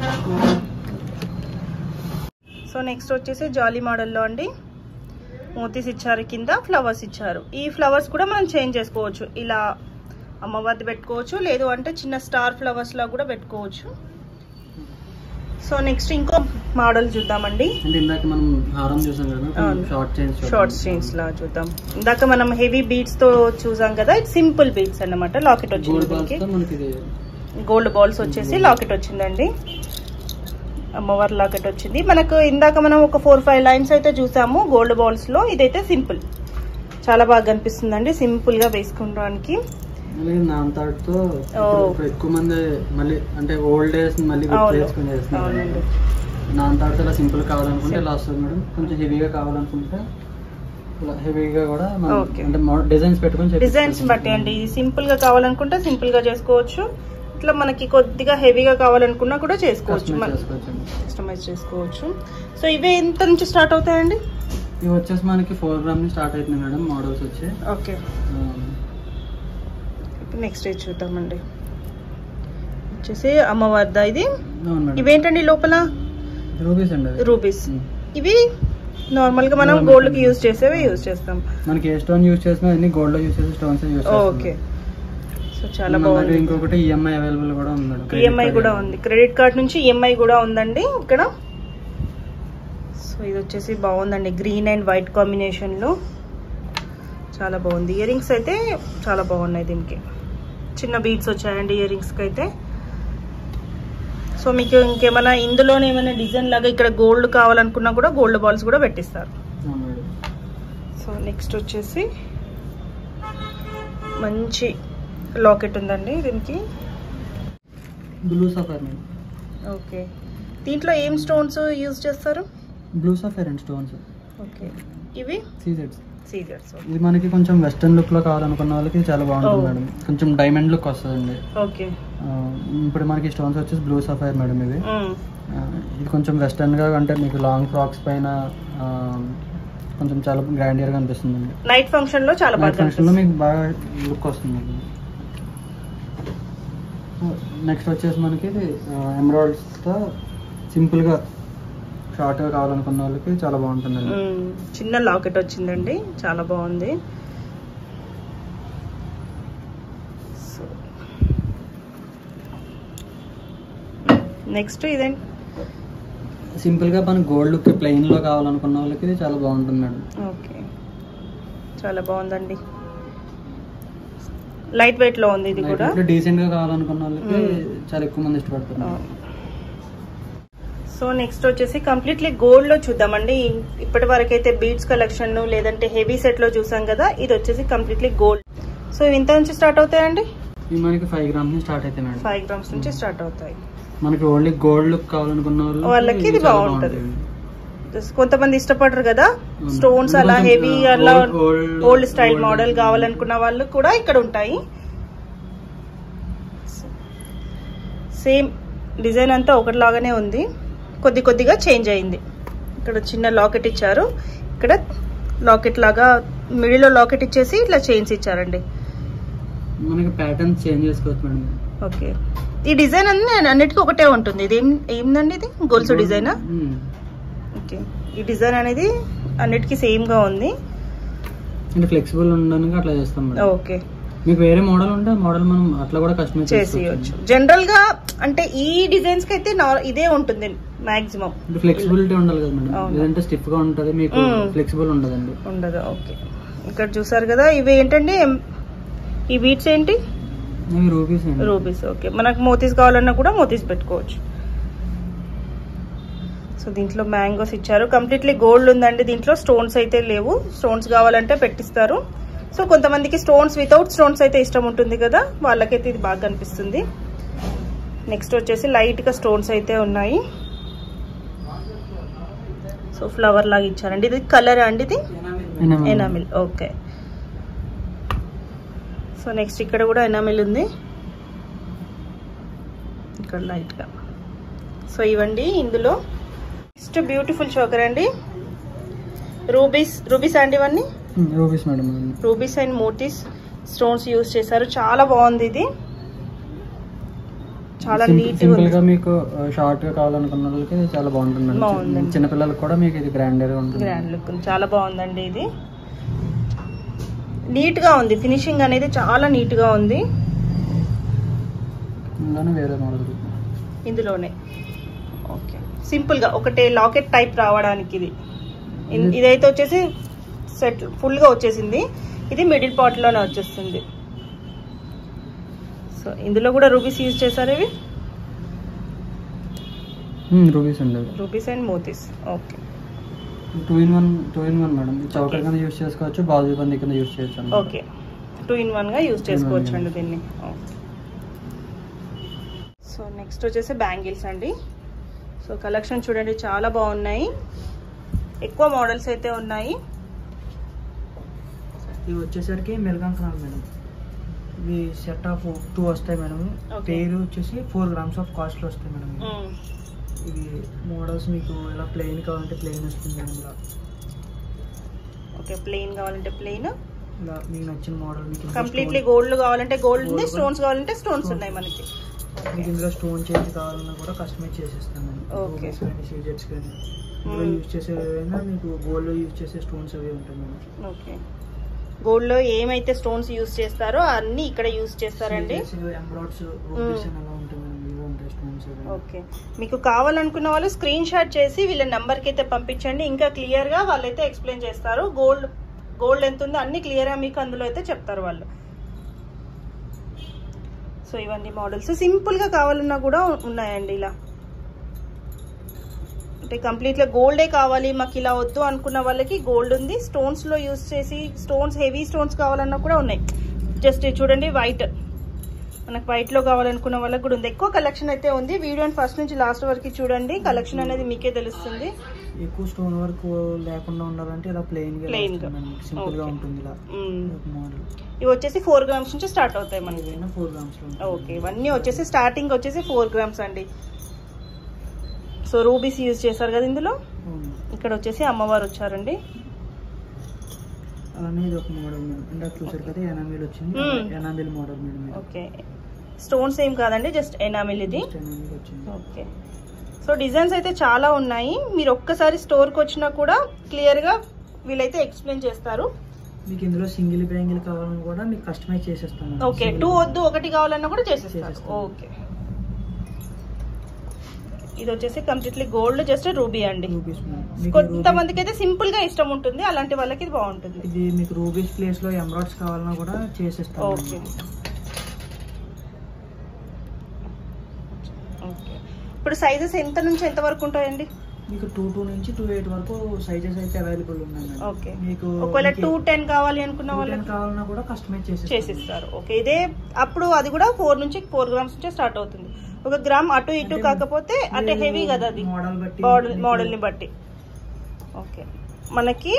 సో నెక్స్ట్ వచ్చేసి జాలీ మోడల్లో అండి మోతీస్ ఇచ్చారు కింద ఫ్లవర్స్ ఇచ్చారు ఈ ఫ్లవర్స్ కూడా మనం చేంజ్ చేసుకోవచ్చు ఇలా అమ్మవారిది పెట్టుకోవచ్చు లేదు అంటే చిన్న స్టార్ ఫ్లవర్స్ లా కూడా పెట్టుకోవచ్చు సో నెక్స్ట్ ఇంకో మోడల్ చూద్దామండి అంటే ఇందాక మనం హారం చూసాం కదా అవును. షార్ట్ చైన్స్ షార్ట్ స్ట్రీన్స్ లా చూద్దాం ఇందాక మనం హెవీ బీడ్స్ తో చూసాం కదా ఇది సింపుల్ బీడ్స్ అన్నమాట లాకెట్ వచ్చింది గోల్డ్ బాల్స్ దీనికి తో మనకి ఇది గోల్డ్ బాల్స్ వచ్చేసి లాకెట్ వచ్చిందండి అమ్మవారి లాకెట్ వచ్చింది మనకు ఇందాక మనం ఒక ఫోర్ ఫైవ్ లైన్స్ అయితే చూసాము గోల్డ్ బాల్స్ లో ఇదైతే సింపుల్ చాలా బాగా కనిపిస్తుందండి సింపుల్ గా వేసుకోవడానికి అలాగే నాన్ థాట్ తో ఇప్పుడు- ఓ. ఇప్పుడు ఎక్కువ మంది మళ్ళీ అంటే ఓల్డ్ డేస్ మళ్ళీ గుర్తు అవును చేసుకుని చేస్తున్నారు అవునండి నాన్ థాట్ ఇలా సింపుల్ కావాలనుకుంటే ఇలా వస్తుంది మేడం కొంచెం హెవీగా కావాలనుకుంటే ఇలా హెవీగా కూడా మనం Okay. అంటే డిజైన్స్ పెట్టుకొని డిజైన్స్ బట్టి అండి ఇది సింపుల్ గా కావాలనుకుంటే సింపుల్ గా చేసుకోవచ్చు ఇట్లా మనకి కొద్దిగా హెవీగా కావాలనుకున్నా కూడా చేసుకోవచ్చు కస్టమైజ్ చేసుకోవచ్చు కస్టమైజ్ చేసుకోవచ్చు సో ఇవి ఎంత నుంచి స్టార్ట్ అవుతాయండి ఇవి వచ్చేసి మనకి ఫోర్ గ్రామ్ నుంచి స్టార్ట్ అవుతుంది మేడం మోడల్స్ వచ్చి ఓకే నెక్స్ట్ ఇది చూద్దామండి వచ్చేసి అమ్మవారిదా ఇది అవును మేడం ఇవేంటండి లోపల రూబీస్ అండి అవి. రూబీస్ ఉమ్. ఇవి నార్మల్ గా మనం Normal. గోల్డ్ కి యూజ్ చేసేవి యూజ్ చేస్తాం మనకి ఏ స్టోన్ యూజ్ చేసినా అన్ని గోల్డ్ లో యూజ్ చేసి స్టోన్స్ యూజ్ ఓకే సో చాలా మన దగ్గర బాగుంది ఇంకొకటి ఈఎంఐ అవైలబుల్ కూడా ఉంది మేడం Credit ఈఎంఐ card కూడా ఉంది క్రెడిట్ కార్డ్ నుంచి ఈఎంఐ కూడా ఉందండి ఇక్కడ సో ఇది వచ్చేసి బాగుందండి గ్రీన్ అండ్ వైట్ కాంబినేషన్ లో చాలా బాగుంది ఇయర్ రింగ్స్ అయితే చాలా బాగున్నాయి దీనికి చిన్న బీడ్స్ వచ్చాయండి ఇయర్ రింగ్స్ కి అయితే సో మీకు ఇంకేమైనా ఇందులోనే ఏమైనా డిజైన్ లాగా ఇక్కడ గోల్డ్ కావాలనుకున్నా కూడా గోల్డ్ బాల్స్ కూడా పెట్టిస్తారు అవును మేడం సో నెక్స్ట్ వచ్చేసి మంచి లాకెట్ ఉందండి దీనికి బ్లూ సఫైర్ మేడం ఓకే దీంట్లో ఏం స్టోన్స్ యూజ్ చేస్తారు blue sapphire and stones okay ఇవి సీజెడ్స్ సీజర్స్ ఇది మనకి కొంచెం వెస్టర్న్ లుక్ లో కావాలనుకున్న వాళ్ళకి చాలా బాగుంటుంది Oh. మేడం కొంచెం డైమండ్ లుక్ వస్తుందండి ఓకే ఆ, ఇప్పుడు మనకి స్టోన్స్ వచ్చేసి బ్లూ సఫైర్ మేడం ఇవి ఆ, ఇది కొంచెం వెస్టర్న్ గా అంటే మీకు లాంగ్ ఫ్రాక్స్ పైన ఆ, కొంచెం చాలా గ్రాండియర్ గా అనిపిస్తుంది నైట్ ఫంక్షన్ లో చాలా బాగా ఫంక్షన్ లో కనిపిస్తుంది. మీకు బాగా లుక్ వస్తుంది నెక్స్ట్ వచ్చేసి మనకి ఇది ఎమరాల్డ్స్ తో సింపుల్గా షార్ట్గా కావాలనుకున్న వాళ్ళకి చాలా బాగుంటుందండి మ్మ్. చిన్న లాకెట్ వచ్చిందండి చాలా బాగుంది సో నెక్స్ట్ ఇదేంటి సింపుల్గా మన గోల్డ్ లుక్ ప్లెయిన్లో కావాలనుకున్న వాళ్ళకి ఇది చాలా బాగుంటుందండి ఓకే చాలా బాగుందండి లైట్ వెయిట్ లో ఉంది ఇది కూడా డీసెంట్గా కావాలనుకున్న వాళ్ళకి మ్మ్. చాలా ఎక్కువ మంది ఇష్టపడుతున్నారు సో నెక్స్ట్ వచ్చేసి కంప్లీట్లీ గోల్డ్ లో చూద్దామండి ఇప్పటి వరకు అయితే బీడ్స్ కలెక్షన్ లేదంటే హెవీ సెట్ లో చూసాం కదా ఇది వచ్చేసి కంప్లీట్లీ గోల్డ్ సో ఇవి ఇంత నుంచి స్టార్ట్ అవుతాయండి ఇవి మనకి ఫైవ్ గ్రామ్స్ నుంచి స్టార్ట్ అవుతాయి మేడం ఫైవ్ గ్రామ్స్ నుంచి స్టార్ట్ అవుతాయి మనకి ఓన్లీ గోల్డ్ లుక్ కావాలనుకున్న వాళ్ళకి వాళ్ళకి ఇది ఇవి చాలా బాగుంటది. బాగుంటాయి. Just కొంతమంది ఇష్టపడరు కదా అవును. స్టోన్స్ ఇది అలా కొంచెం, హెవీ ఆ, అలా old- old- old style old model ఉంటుంది. కావాలనుకున్న వాళ్ళు కూడా ఇక్కడ ఉంటాయి సేమ్ డిజైన్ అంతా ఒకటిలాగానే ఉంది కొద్ది కొద్దిగా చేంజ్ అయింది ఇక్కడ చిన్న లాకెట్ ఇచ్చారు ఇక్కడ లాకెట్ లాగా మిడిల్లో లాకెట్ ఇచ్చేసి ఇట్లా చైన్స్ ఇచ్చారండి మనకి ప్యాటర్న్స్ చేంజ్ చేసుకోవచ్చు మేడం ఓకే ఈ డిజైన్ అన్ని అన్నిటికీ ఒకటే ఉంటుంది ఇది ఏం ఏందండి ఇది గొలుసు డిజైనా మ్మ్. ఓకే ఈ డిజైన్ అనేది అన్నిటికీ సేమ్ గా ఉంది అంటే ఫ్లెక్సిబుల్ ఉండడానికి అట్లా చేస్తాం మేడం ఓకే మీకు వేరే మోడల్ ఉంటే మోడల్ మనం అట్లా కూడా కస్టమైజ్ చేసేయచ్చు జనరల్ గా అంటే ఈ డిజైన్స్ కి అయితే నా- ఇదే ఉంటుంది మాక్సిమం అంటే ఫ్లెక్సిబిలిటీ ఉండాలి కదా మేడం అవును. లేదంటే స్టిఫ్ గా ఉంటది మీకు మ్మ్. ఫ్లెక్సిబుల్ ఉండదండి ఉండదు ఓకే ఇక్కడ చూసారు కదా ఇవి ఏంటండి ఎం- ఈ బీట్స్ ఏంటి ఇవి రూపీస్ అండి రూపీస్ ఓకే మనకు మోతీస్ కావాలన్నా కూడా మోతీస్ పెట్టుకోవచ్చు సో దీంట్లో మ్యాంగోస్ ఇచ్చారు కంప్లీట్లీ గోల్డ్ ఉందండి దీంట్లో స్టోన్స్ అయితే లేవు స్టోన్స్ కావాలంటే పెట్టిస్తారు సో కొంతమందికి స్టోన్స్ వితౌట్ స్టోన్స్ అయితే ఇష్టం ఉంటుంది కదా వాళ్ళకైతే ఇది బాగా కనిపిస్తుంది నెక్స్ట్ వచ్చేసి లైట్ గా స్టోన్స్ అయితే ఉన్నాయి సో ఫ్లవర్ లాగా ఇచ్చారండి ఇది కలర్ అండి ఇది enamel. Enamel okay so next ఇక్కడ కూడా ఎనామిల్ ఉంది ఇక్కడ లైట్గా సో ఇవండి ఇందులో నెక్స్ట్ బ్యూటిఫుల్ చోకర్ అండి రూబీస్ రూబీస్ అండి ఇవన్నీ మ్మ్, రూపీస్ మేడం ఇవన్నీ. రూబీస్ అండ్ మోటీస్ స్టోన్స్ యూజ్ చేశారు చాలా బాగుంది ఇది చాలా సింపుల్- నీట్ సింపుల్ గా మీకు షార్ట్ గా కావాలనుకున్న వాళ్ళకి ఇది చాలా బాగుంటుంది మేడం. బాగుందండి. చిన్నపిల్లలకు కూడా మీకు ఇది గ్రాండర్ గా ఉంటుంది గ్రాండ్ లుక్ చాలా బాగుందండి ఇది నీట్ గా ఉంది ఫినిషింగ్ అనేది చాలా నీట్ గా ఉంది ఇందులోనే వేరే మోడల్ ఇందులోనే ఓకే సింపుల్ గా ఒకటే లాకెట్ టైప్ రావడానికి ఇది ఇన్- ఇదైతే వచ్చేసి సెట్ ఫుల్ గా వచ్చేసింది ఇది మిడిల్ పార్ట్ లోనే వచ్చేస్తుంది సో ఇందులో కూడా రూబీస్ యూజ్ చేశారు ఇవి రూపీస్ అండి రూబీస్ అండ్ మోతీస్ okay two in one two in one madam ఇది చౌకర్ కింద యూస్ చేసుకోవచ్చు బాజు బంది కింద యూస్ చేయొచ్చు అన్నమాట. ఓకే టూ ఇన్ వన్ గా యూజ్ చేసుకోవచ్చు అండి దీన్ని సో నెక్స్ట్ వచ్చేసి బ్యాంగిల్స్ అండి సో కలెక్షన్ చూడండి చాలా బాగున్నాయి ఎక్కువ మోడల్స్ అయితే ఉన్నాయి ఇవి వచ్చేసరికి మెల్గాన్ క్రాల్ మేడం ఇవి సెట్ ఆఫ్ టూ వస్తాయి మేడం Okay. పేరు వచ్చేసి ఫోర్ గ్రామ్స్ ఆఫ్ కాస్ట్ వస్తాయి మేడం ఇవి. మ్మ్. ఇవి మోడల్స్ మీకు ఇలా ప్లెయిన్ కావాలంటే ప్లెయిన్ వస్తుంది మేడం ఇలా ఓకే ప్లెయిన్ కావాలంటే ప్లెయిన్ ఇలా మీకు నచ్చిన మోడల్ మీకు ఇంకా కంప్లీట్లీ stone- గోల్డ్ కావాలంటే గోల్డ్ ఉంది Gold స్టోన్స్ కావాలంటే స్టోన్స్ ఉన్నాయి మనకి మీకు ఇందులో స్టోన్ చేంజ్ కావాలన్నా కూడా కస్టమైజ్ చేసేస్తాం మేడం Okay. రూబీస్ కానీ సీజెట్స్ కానీ ఇందులో Hmm. యూజ్ చేసేవైనా మీకు గోల్డ్లో యూజ్ చేసే స్టోన్స్ అవి ఉంటాయి మేడం ఓకే గోల్డ్ లో ఏమైతే స్టోన్స్ యూజ్ చేస్తారో అన్ని ఇక్కడ యూజ్ చేస్తారండి ఎంబ్రాయిడ్స్ రూబీస్ అని అలా ఉంటాయి మేడం ఇవి ఉంటాయి స్టోన్స్ అవి ఓకే మీకు కావాలనుకున్న వాళ్ళు స్క్రీన్ షాట్ చేసి వీళ్ళ నెంబర్కి అయితే పంపించండి ఇంకా క్లియర్ గా వాళ్ళైతే ఎక్స్ప్లెయిన్ చేస్తారు గోల్డ్ గోల్డ్ ఎంత ఉందో అన్ని క్లియర్ గా మీకు అందులో అయితే చెప్తారు వాళ్ళు సో ఇవన్నీ మోడల్స్ సింపుల్ గా కావాలన్నా కూడా ఉన్నాయండి ఇలా అంటే కంప్లీట్ గా గోల్డే కావాలి మాకు ఇలా వద్దు అనుకున్న వాళ్ళకి గోల్డ్ ఉంది స్టోన్స్ లో యూస్ చేసి స్టోన్స్ హెవీ స్టోన్స్ కావాలన్నా కూడా ఉన్నాయి జస్ట్ చూడండి వైట్ మనకు వైట్ లో కావాలనుకున్న వాళ్ళకి కూడా ఉంది ఎక్కువ కలెక్షన్ అయితే ఉంది వీడియోని ఫస్ట్ నుంచి లాస్ట్ వరకు చూడండి కలెక్షన్ అనేది మీకే తెలుస్తుంది ఎక్కువ స్టోన్ వర్క్ లేకుండా ఉండాలంటే ఇలా ప్లెయిన్ గా Plain గా. సింపుల్ గా Okay. ఉంటుంది ఇలా మ్మ్. ఒక మోడల్ ఇవి వచ్చేసి ఫోర్ గ్రామ్స్ నుంచి స్టార్ట్ అవుతాయి మనకి ఏదైనా ఫోర్ గ్రామ్స్ లో ఉంటుంది. ఓకే ఇవన్నీ వచ్చేసి స్టార్టింగ్ వచ్చేసి ఫోర్ గ్రామ్స్ అండి సో రూబీస్ యూజ్ చేశారు కదా ఇందులో అవును. ఇక్కడ వచ్చేసి అమ్మవారు వచ్చారండి అలానే ఇది ఒక మోడల్ మేడం ఇందాక చూసారు కదా ఎనామిల్ వచ్చింది Hmm. ఎనామిల్ మోడల్ మేడం ఇది. ఓకే స్టోన్స్ ఏం కాదండి జస్ట్ ఎనామిల్ ఇది Just ఎనామిల్ వచ్చింది ఓకే సో డిజైన్స్ అయితే చాలా ఉన్నాయి మీరు ఒక్కసారి స్టోర్కి వచ్చినా కూడా క్లియర్గా వీళ్ళైతే ఎక్స్ప్లెయిన్ చేస్తారు మీకు ఇందులో సింగిల్ బ్యాంగిల్ కావాలని కూడా మీకు కస్టమైజ్ చేసేస్తాను ఓకే టూ వద్దు ఒకటి కావాలన్నా కూడా చేసేస్తారు చేసేస్తాం. ఓకే ఇది వచ్చేసి కంప్లీట్లీ గోల్డ్ జస్ట్ రూబీ అండి రూపీస్ మీకు కొంతమందికి అయితే సింపుల్ గా ఇష్టం ఉంటుంది అలాంటి వాళ్ళకి ఇది బాగుంటుంది ఇది మీకు రూబీస్ ప్లేస్ లో ఎమరాల్డ్స్ కావాలన్నా కూడా చేసేస్తాను ఓకే ఓకే ఇప్పుడు సైజెస్ ఎంత నుంచి ఎంత వరకు ఉంటాయండి మీకు టూ టూ నుంచి టూ ఎయిట్ వరకు సైజెస్ అయితే అవైలబుల్ ఉన్నాయి మేడం. ఓకే మీకు ఒకవేళ మీకు టూ టెన్ కావాలి అనుకున్న 210 వాళ్ళకి కావాలన్నా కూడా కస్టమైజ్ చేసేస్తాను చేసిస్తారు ఓకే ఇదే అప్పుడు అది కూడా ఫోర్ నుంచి ఫోర్ గ్రామ్స్ నుంచే స్టార్ట్ అవుతుంది ఒక గ్రామ్ అటు ఇటు అంటే కాకపోతే అంటే మీరు హెవీ కదా అది మోడల్ బట్టి మోడల్ మీకు మోడల్ ని బట్టి ఓకే మనకి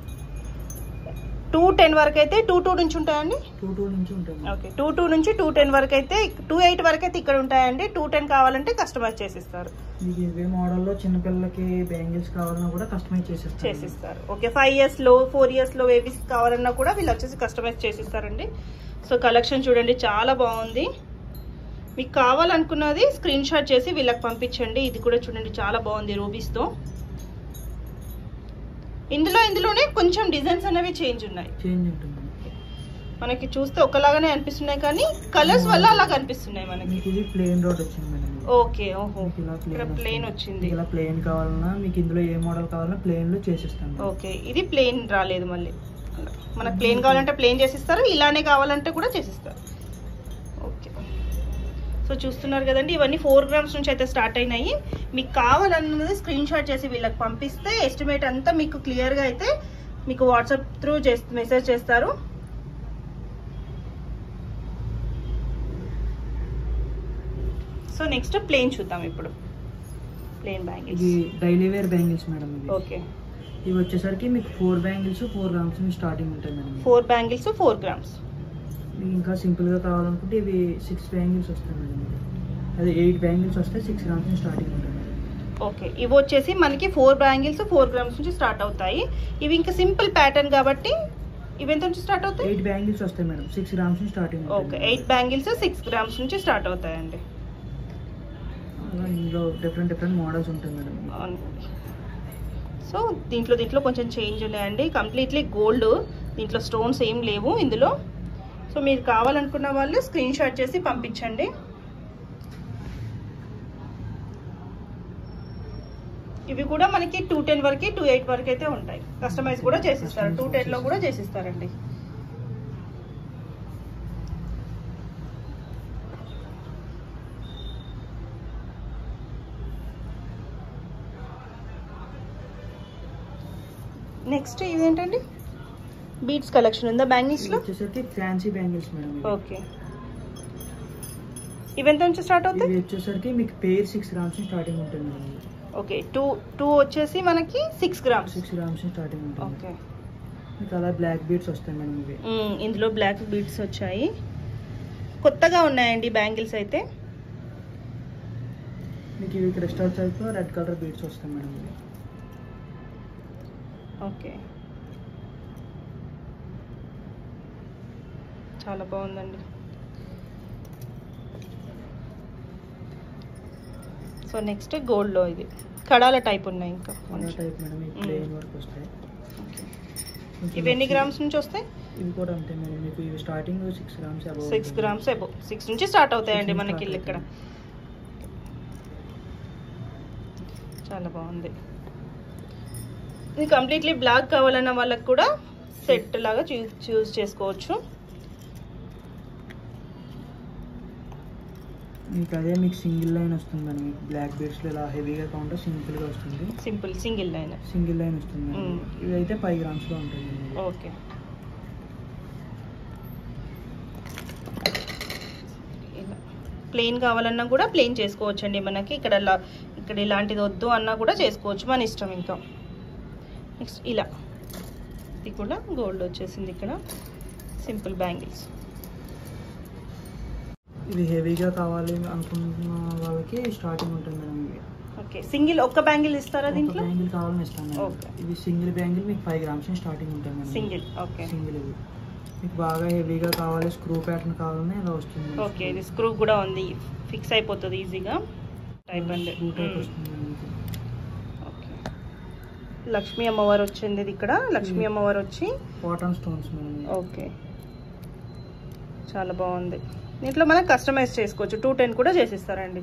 టూ టెన్ వరకు అయితే టూ టూ నుంచి ఉంటాయండి టూ టూ నుంచి ఉంటుంది ఓకే టూ టూ నుంచి టూ టెన్ వరకు అయితే టూ ఎయిట్ వరకు అయితే ఇక్కడ ఉంటాయండి టూ టెన్ కావాలంటే కస్టమైజ్ చేసిస్తారు మీకు ఇవే మోడల్లో చిన్నపిల్లలకి బ్యాంగిల్స్ కావాలన్నా కూడా కస్టమైజ్ చేసేస్తాను చేసిస్తారు ఓకే ఫైవ్ ఇయర్స్ లో ఫోర్ ఇయర్స్ లో బేబీస్ కావాలన్నా కూడా వీళ్ళు వచ్చేసి కస్టమైజ్ చేసిస్తారండి సో కలెక్షన్ చూడండి చాలా బాగుంది మీకు కావాలనుకున్నది స్క్రీన్ షాట్ చేసి వీళ్ళకి పంపించండి ఇది కూడా చూడండి చాలా బాగుంది రూబీస్తో ఇందులో ఇందులోనే కొంచెం డిజైన్స్ అనేవి చేంజ్ ఉన్నాయి చేంజ్ ఉంటుంది మనకి చూస్తే ఒకలాగానే అనిపిస్తున్నాయి కానీ కలర్స్ వల్ల అలా కనిపిస్తున్నాయి మనకి మీకు ఇది ప్లేన్ రోడ్ వచ్చింది మేడం ఇది. ఓకే ఓహో మీకు ఇలా ఇక్కడ ప్లేన్ ప్లేన్ వచ్చింది ఇలా ప్లేన్ కావాలన్నా మీకు ఇందులో ఏ మోడల్ కావాలన్నా ప్లేన్ లో చేసిస్తాను మేడం. ఓకే ఇది ప్లేన్ రాలేదు మళ్ళీ మనకు ప్లేన్ కావాలంటే ప్లేన్ చేసిస్తారు ఇలానే కావాలంటే కూడా చేసిస్తారు ఓకే సో చూస్తున్నారు కదండి ఇవన్నీ ఫోర్ గ్రామ్స్ నుంచి అయితే స్టార్ట్ అయినాయి మీకు కావాలన్నది స్క్రీన్ షాట్ చేసి వీళ్ళకి పంపిస్తే ఎస్టిమేట్ అంతా మీకు క్లియర్గా అయితే మీకు వాట్సాప్ త్రూ చేసి మెసేజ్ చేస్తారు సో నెక్స్ట్ ప్లేన్ చూద్దాం ఇప్పుడు ప్లేన్ బ్యాంగిల్స్ ఇది డైలీ వేర్ బ్యాంగిల్స్ మేడం ఇది ఓకే ఇవి వచ్చేసరికి మీకు ఫోర్ బ్యాంగిల్స్ ఫోర్ గ్రామ్స్ నుంచి స్టార్టింగ్ ఉంటాయి madam four bangles four grams మీకు ఇంకా సింపుల్ గా కావాలనుకుంటే ఇవి సిక్స్ బ్యాంగిల్స్ వస్తాయి మేడం అదే ఎయిట్ బ్యాంగిల్స్ వస్తే సిక్స్ గ్రామ్స్ నుంచి స్టార్టింగ్ ఉంటుంది మేడం ఓకే ఇవి వచ్చేసి మనకి ఫోర్ బ్యాంగిల్స్ ఫోర్ గ్రామ్స్ నుంచి స్టార్ట్ అవుతాయి ఇవి ఇంకా సింపుల్ ప్యాటర్న్ కాబట్టి ఇవి ఎంత నుంచి స్టార్ట్ అవుతాయి ఎయిట్ బ్యాంగిల్స్ వస్తాయి మేడం సిక్స్ గ్రామ్స్ నుంచి starting okay eight bangles six grams నుంచి స్టార్ట్ అవుతాయండి ఇందులో డిఫరెంట్ డిఫరెంట్ మోడల్స్ ఉంటాయి మేడం అవునండి. సో దీంట్లో దీంట్లో కొంచెం చేంజ్ ఉన్నాయండి కంప్లీట్లీ గోల్డ్ దీంట్లో స్టోన్స్ ఏం లేవు ఇందులో సో మీరు కావాలనుకున్న వాళ్ళు స్క్రీన్ షాట్ చేసి పంపించండి ఇవి కూడా మనకి టూ టెన్ వరకు టూ ఎయిట్ వరకు అయితే ఉంటాయి కస్టమైజ్ కూడా చేసిస్తారు టూ టెన్ లో కూడా చేసిస్తారండి నెక్స్ట్ ఇదేంటండి బీట్స్ కలెక్షన్ ఉందా బ్యాంగిల్స్ ఇవి లో వచ్చేసరికి ఫ్యాన్సీ బ్యాంగిల్స్ మేడం ఇవి. ఓకే ఇవెంత నుంచి స్టార్ట్ అవుతాయి ఇవి వచ్చేసరికి మీకు పేర్ సిక్స్ గ్రామ్స్ నుంచి స్టార్టింగ్ ఉంటుంది మేడం ఓకే టూ టూ వచ్చేసి మనకి సిక్స్ గ్రామ్స్ సిక్స్ గ్రామ్స్ నుంచి స్టార్టింగ్ ఉంటుంది ఓకే మీకు అలా బ్లాక్ బీడ్స్ వస్తాయి మేడం ఇవి మ్మ్, ఇందులో బ్లాక్ బీడ్స్ వచ్చాయి కొత్తగా ఉన్నాయండి బ్యాంగిల్స్ అయితే మీకు ఇవి crystal type red colour beads వస్తాయి మేడం ఇవి ఓకే చాలా బాగుందండి సో నెక్స్ట్ గోల్డ్లో ఇది కడాల టైప్ ఉన్నాయి ఇంకా అలా టైప్ మేడం ఈ మ్మ్. ప్లేన్ వర్క్ వస్తాయి కొంచెం ఇవి ఎన్ని వచ్చి- గ్రామ్స్ నుంచి వస్తాయి ఇవి కూడా అంతే మేడం మీకు ఇవి starting six grams above six grams above six నుంచి స్టార్ట్ అవుతాయండి Six నుంచి మనకి start ఇల్లు ఇక్కడ అవుతాయి. చాలా బాగుంది ఇది కంప్లీట్లీ బ్లాక్ కావాలన్న వాళ్ళకి కూడా సెట్ లాగా చూస్ చూస్ చేసుకోవచ్చు మీకు అదే మీకు సింగిల్ లైన్ వస్తుంది మేడం మీకు బ్లాక్ బీడ్స్లో ఇలా హెవీగా కాకుండా సింపుల్గా వస్తుంది simple single line single line వస్తుంది మేడం మ్మ్. ఇవి అయితే ఫైవ్ గ్రామ్స్లో ఉంటాయి మేడం. ఓకే ఇలా ప్లెయిన్ కావాలన్నా కూడా ప్లెయిన్ చేసుకోవచ్చు అండి మనకి ఇక్కడ ఇలా- ఇక్కడ ఇలాంటిది వద్దు అన్నా కూడా చేసుకోవచ్చు మన ఇష్టం ఇంకా నెక్స్ట్ ఇలా ఇది కూడా గోల్డ్ వచ్చేసింది ఇక్కడ సింపుల్ బ్యాంగిల్స్ ఇది హెవీగా కావాలి అనుకుంటున్న వాళ్ళకి స్టార్టింగ్ ఉంటుంది మేడం ఇవి ఓకే సింగిల్ ఒక్క బ్యాంగిల్ ఇస్తారా దీంట్లో బ్యాంగిల్ కావాలని ఇస్తాను మేడం. ఓకే. ఇవి సింగిల్ బ్యాంగిల్ మీకు ఫైవ్ గ్రామ్స్ నుంచి స్టార్టింగ్ ఉంటుంది మేడం సింగిల్ ఓకే సింగిల్ ఇవి మీకు బాగా హెవీగా కావాలి స్క్రూ ప్యాటర్న్ కావాలని ఇలా వస్తుంది ఓకే ఇది స్క్రూ కూడా ఉంది ఫిక్స్ అయిపోతుంది ఈజీగా టైప్ అండి Blue type మ్మ్. వస్తుంది మేడం మీకు. ఓకే లక్ష్మీ అమ్మవారు వచ్చింది ఇది ఇక్కడ లక్ష్మీ అమ్మవారు వచ్చి కాటన్ స్టోన్స్ మేడం ఇవి. ఓకే చాలా బాగుంది దీంట్లో మనం కస్టమైజ్ చేసుకోవచ్చు టూ టెన్ కూడా చేసిస్తారండి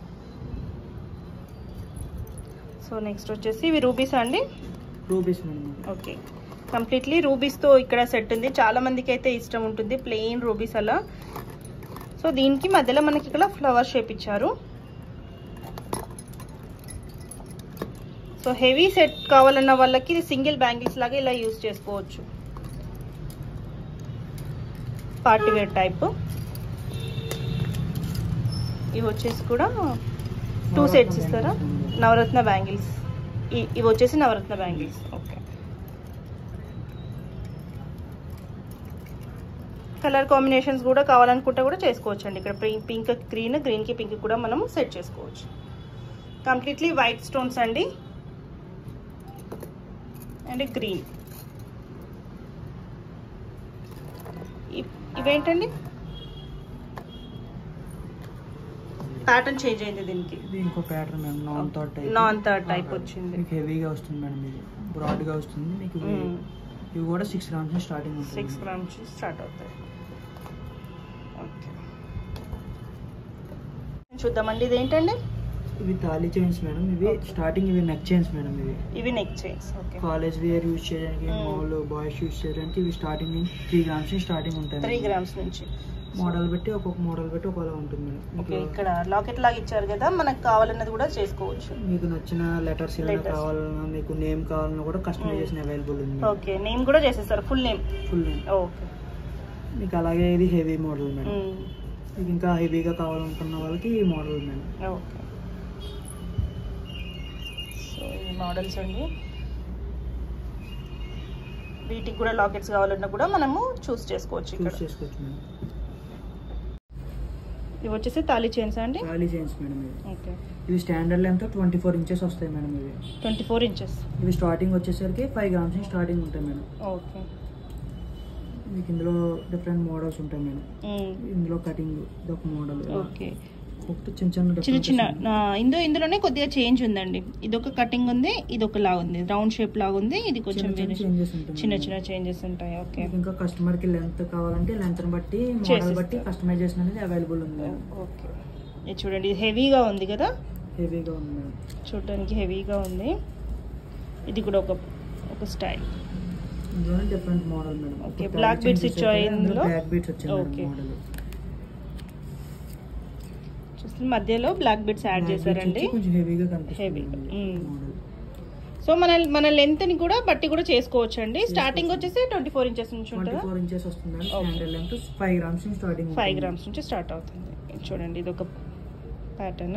సో నెక్స్ట్ వచ్చేసి ఇవి రూబీస్ అండి రూబీస్ మేడం ఇవి. ఓకే కంప్లీట్లీ రూబీస్తో ఇక్కడ సెట్ ఉంది చాలా మందికి అయితే ఇష్టం ఉంటుంది ప్లెయిన్ రూబీస్ అలా సో దీనికి మధ్యలో మనకి ఇక్కడ ఫ్లవర్ షేప్ ఇచ్చారు సో హెవీ సెట్ కావాలన్న వాళ్ళకి ఇది సింగిల్ బ్యాంగిల్స్ లాగా ఇలా యూస్ చేసుకోవచ్చు పార్టీ వేర్ టైప్ ఇవి వచ్చేసి కూడా టూ సెట్స్ ఇస్తారా నవరత్న బ్యాంగిల్స్ ఇవి వచ్చేసి navaratna bangles okay colour combinations కూడా కావాలనుకుంటే కూడా చేసుకోవచ్చు అండి ఇక్కడ పింక్ గ్రీన్ గ్రీన్కి పింక్ కూడా మనం సెట్ చేసుకోవచ్చు కంప్లీట్లీ వైట్ స్టోన్స్ అండి అండ్ గ్రీన్ ఇవేంటండి ప్యాటర్న్ చేంజ్ అయింది దీనికి ఇది ఇంకో ప్యాటర్న్ మేడం నాన్ థర్డ్ టైప్ నాన్ థర్డ్ టైప్ వచ్చింది మీకు హెవీగా వస్తుంది మేడం ఇది బ్రాడ్ గా వస్తుంది మీకు ఇవి- ఇవి కూడా సిక్స్ గ్రామ్స్ నుంచి స్టార్టింగ్ ఉంటుంది సిక్స్ గ్రామ్స్ స్టార్ట్ అవుతాయి ఓకే చూద్దామండి ఇది ఏంటండి ఇవి తాళీ చైన్స్ మేడం ఇవి స్టార్టింగ్ ఇవి నెక్ చైన్స్ మేడం ఇవి ఇవి neck chains okay college wear use చేయడానికి Hmm. మామూలు బాయ్స్ యూజ్ చేయడానికి ఇవి స్టార్టింగ్ నుంచి త్రీ గ్రామ్స్ నుంచి స్టార్టింగ్ ఉంటాయి త్రీ గ్రామ్స్ నుంచి మోడల్ బట్టి ఒక్కొక్క మోడల్ బట్టి ఒకలా ఉంటుంది మేడం ఓకే మీకు ఇక్కడ లాకెట్ లాగా ఇచ్చారు కదా మనకు కావాలన్నది కూడా చేసుకోవచ్చు మీకు నచ్చిన లెటర్స్ ఏమైనా Letters. కావాలన్నా మీకు నేమ్ కావాలన్నా కూడా కస్టమైజేషన్ అవైలబుల్ ఉంది మేడం. ఓకే నేమ్ కూడా చేసేస్తారు full name full name okay మీకు అలాగే ఇది హెవీ మోడల్ మేడం మీకు ఇంకా హెవీగా కావాలనుకున్న వాళ్ళకి ఈ మోడల్ మేడం ఓకే సో ఈ మోడల్స్ అండి వీటికి కూడా లాకెట్స్ కావాలన్నా కూడా మనము చూస్ చేసుకోవచ్చు ఇక్కడ చూస్ చేసుకోవచ్చు మేడం ఇవి వచ్చేసి తాళీ చైన్స్ అండి తాళీ చైన్స్ మేడం ఇవి ఓకే ఇవి standard length twenty four inches వస్తాయి మేడం ఇవి ట్వంటీ ఫోర్ ఇంచెస్ ఇవి స్టార్టింగ్ వచ్చేసరికి ఫైవ్ గ్రామ్స్ నుంచి స్టార్టింగ్ ఉంటాయి మేడం ఓకే మీకు ఇందులో డిఫరెంట్ మోడల్స్ ఉంటాయి మేడం ఇందులో కటింగ్ ఇదొక మోడల్ ఓకే ఒకటి చిన్న చిన్న చిన్న differences చిన్న ఉన్నాయి. ఆ, ఇందులో ఇందులోనే కొద్దిగా చేంజ్ ఉందండి ఇది ఒక కటింగ్ ఉంది ఇది ఒక లా ఉంది రౌండ్ షేప్ లాగా ఉంది ఇది కొంచెం చిన్న చిన్న వేరే చేంజెస్ ఉంటాయి చిన్న మేడం. చిన్న చేంజెస్ ఉంటాయి ఓకే మీకు ఇంకా కస్టమర్ కి లెంత్ కావాలంటే లెంత్ బట్టి మోడల్ చేసిస్తారు. బట్టి కస్టమైజేషన్ అనేది అవైలబుల్ ఉంది మేడం ఓకే ఇది చూడండి ఇది హెవీగా ఉంది కదా హెవీగా ఉంది మేడం చూడడానికి హెవీగా ఉంది ఇది కూడా ఒక ఒక స్టైల్ ఇందులోనే different model madam Okay, black beads ఇచ్చాయి ఇందులో? బ్లాక్ బీట్స్ వచ్చాయి Okay. మేడం మోడల్ చూస్తే మధ్యలో బ్లాక్ బిట్స్ యాడ్ చేశారండి కొంచెం హెవీగా కనిపిస్తుంది Heavy. Madam Mm. ఇది మోడల్ సో మన మన లెంత్ ని కూడా బట్టి కూడా చేసుకోవచ్చు అండి స్టార్టింగ్ వచ్చేసి ట్వంటీ ఫోర్ ఇంచెస్ నుంచి ట్వంటీ ఉంటుందా ఫోర్ ఇంచెస్ వస్తుంది madam Okay. Standard length five grams నుంచి స్టార్టింగ్ ఫైవ్ గ్రామ్స్ నుంచి స్టార్ట్ అవుతుంది ఇది చూడండి ఇది ఒక ప్యాటర్న్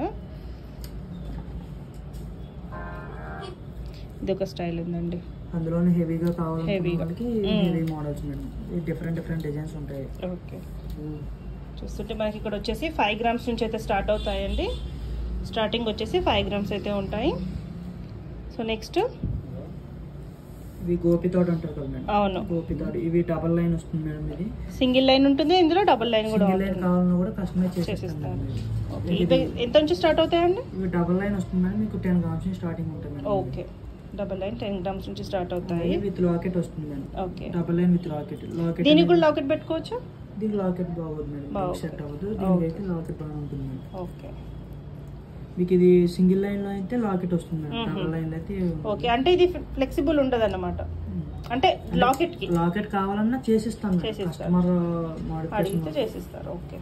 ఇది ఒక స్టైల్ ఉందండి అందులోనే హెవీగా కావాలనుకున్న Heavy గా. వాళ్ళకి Mm. Heavy models madam different different designs ఉంటాయి ఓకే చూస్తుంటే మనకి ఇక్కడ వచ్చేసి ఫైవ్ గ్రామ్స్ నుంచి అయితే స్టార్ట్ అవుతాయండి స్టార్టింగ్ వచ్చేసి ఫైవ్ గ్రామ్స్ అయితే ఉంటాయి సో నెక్స్ట్ ఇవి గోపితోట అంటారు కదా మేడం అవును గోపితోట ఇవి డబల్ లైన్ వస్తుంది మేడం ఇది సింగిల్ లైన్ ఉంటుంది ఇందులో డబుల్ లైన్ కూడా సింగిల్ లైన్ ఉంటుంది కావాలన్నా కూడా కస్టమైజ్ చేసిస్తాం చేసిస్తారు. మేడం ఇది. ఓకే ఇవి ఎంత నుంచి స్టార్ట్ అవుతాయండి ఇవి డబల్ లైన్ వస్తుంది మేడం మీకు టెన్ గ్రామ్స్ నుంచి స్టార్టింగ్ ఉంటుంది madam okay double line ten grams నుంచి స్టార్ట్ అవుతాయి విత్ లాకెట్ వస్తుంది madam okay double line with locket locket దీనికి కూడా లాకెట్ పెట్టుకోవచ్చు దీనికి లాకెట్ బాగోదు మేడం బాగోదు. సెట్ అవ్వదు Okay. దీనికి అయితే లాకెట్ బాగా ఉంటుంది మేడం ఓకే మీకు ఇది సింగిల్ లైన్ లో అయితే లాకెట్ వస్తుంది మేడం Mhm. డబల్ లైన్ లో అయితే ఓకే అంటే ఇది ఫ్లెక్సిబుల్ ఉండదు అన్నమాట అంటే లాకెట్ కి లాకెట్ కావాలన్నా చేసిస్తాం చేసిస్తారు. కస్టమర్ అడిగితే మోడిఫికేషన్ చేసిస్తారు ఓకే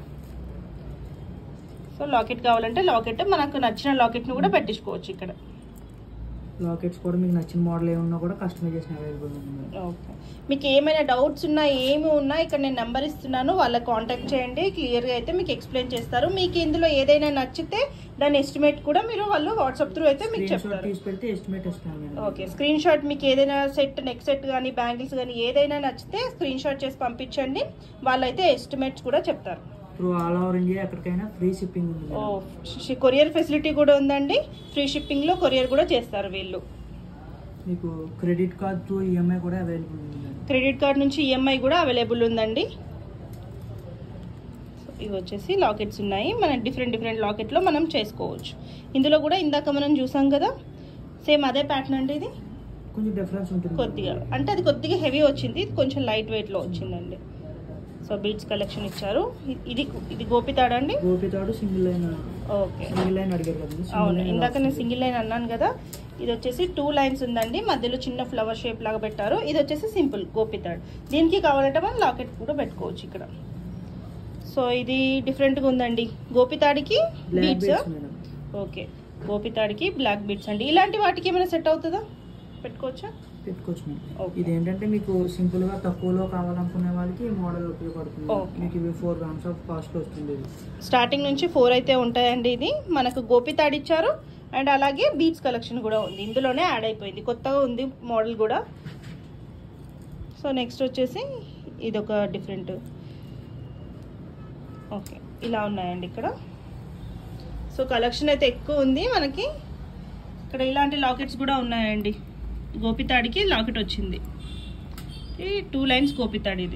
సో లాకెట్ కావాలంటే లాకెట్ మనకు నచ్చిన లాకెట్ ని కూడా పెట్టించుకోవచ్చు ఇక్కడ లాకెట్స్ కూడా మీకు నచ్చిన మోడల్ ఏమన్నా కూడా కస్టమైజేషన్ అవైలబుల్ ఉంది మేడం ఓకే మీకు ఏమైనా డౌట్స్ ఉన్నా ఏమి ఉన్నా ఇక్కడ నేను నెంబర్ ఇస్తున్నాను వాళ్ళకి కాంటాక్ట్ చేయండి క్లియర్గా అయితే మీకు ఎక్స్ప్లెయిన్ చేస్తారు మీకు ఇందులో ఏదైనా నచ్చితే దాని ఎస్టిమేట్ కూడా మీరు వాళ్ళు వాట్సాప్ త్రూ అయితే మీకు స్క్రీన్ షాట్ చెప్తారు తీసి పెడితే ఎస్టిమేట్ ఇస్తాను మేడం ఓకే స్క్రీన్ షాట్ మీకు ఏదైనా సెట్ నెక్ సెట్ కానీ బ్యాంగిల్స్ కానీ ఏదైనా నచ్చితే స్క్రీన్ షాట్ చేసి పంపించండి వాళ్ళైతే ఎస్టిమేట్స్ కూడా చెప్తారు త్రూ ఆల్ ఓవర్ ఇండియా ఎక్కడికైనా ఫ్రీ షిప్పింగ్ ఉంది ఓ మేడం. కొరియర్ ఫెసిలిటీ కూడా ఉందండి ఫ్రీ షిప్పింగ్లో కొరియర్ కూడా చేస్తారు వీళ్ళు మీకు క్రెడిట్ కార్డ్ త్రూ ఈఎంఐ కూడా అవైలబుల్ ఉంది మేడం క్రెడిట్ కార్డ్ నుంచి ఈఎంఐ కూడా అవైలబుల్ ఉందండి ఇవి వచ్చేసి లాకెట్స్ ఉన్నాయి మనం డిఫరెంట్ డిఫరెంట్ లాకెట్లో మనం చేసుకోవచ్చు ఇందులో కూడా ఇందాక మనం చూసాం కదా సేమ్ అదే ప్యాటర్న్ అంటే ఇది కొంచెం డిఫరెన్స్ ఉంటుంది కొద్దిగా అంటే అది కొద్దిగా హెవీ వచ్చింది ఇది కొంచెం లైట్ వెయిట్లో వచ్చిందండి సో బీడ్స్ కలెక్షన్ ఇచ్చారు ఇ- ఇది ఇది గోపితాడా అండి గోపితాడు single line okay single line అడిగారు కదా అవును ఇందాక నేను సింగిల్ లైన్ అన్నాను కదా ఇది వచ్చేసి టూ లైన్స్ ఉందండి మధ్యలో చిన్న ఫ్లవర్ షేప్ లాగా పెట్టారు ఇది వచ్చేసి సింపుల్ గోపితాడు దీనికి కావాలంటే మనం లాకెట్ కూడా పెట్టుకోవచ్చు ఇక్కడ సో ఇది డిఫరెంట్గా ఉందండి గోపితాడికి బీడ్స్ ఓకే గోపితాడికి బ్లాక్ బీడ్స్ అండి ఇలాంటి వాటికి ఏమైనా సెట్ అవుతుందా పెట్టుకోవచ్చా పెట్టుకోవచ్చు మేడం Okay. ఇది ఏంటంటే మీకు సింపుల్ గా తక్కువలో కావాలనుకునే వాళ్ళకి ఈ మోడల్ ఉపయోగపడుతుంది Okay. మీకు ఇవి ఫోర్ గ్రామ్స్ ఆఫ్ కాస్ట్ వస్తుంది ఇది స్టార్టింగ్ నుంచి ఫోర్ అయితే ఉంటాయండి ఇది మనకు గోపితాడు ఇచ్చారు అండ్ అలాగే బీచ్ కలెక్షన్ కూడా ఉంది ఇందులోనే యాడ్ అయిపోయింది కొత్తగా ఉంది మోడల్ కూడా సో నెక్స్ట్ వచ్చేసి ఇది ఒక డిఫరెంట్ ఓకే ఇలా ఉన్నాయండి ఇక్కడ సో కలెక్షన్ అయితే ఎక్కువ ఉంది మనకి ఇక్కడ ఇలాంటి లాకెట్స్ కూడా ఉన్నాయండి గోపితాడికి లాకెట్ వచ్చింది ఈ టూ లైన్స్ గోపితాడు ఇది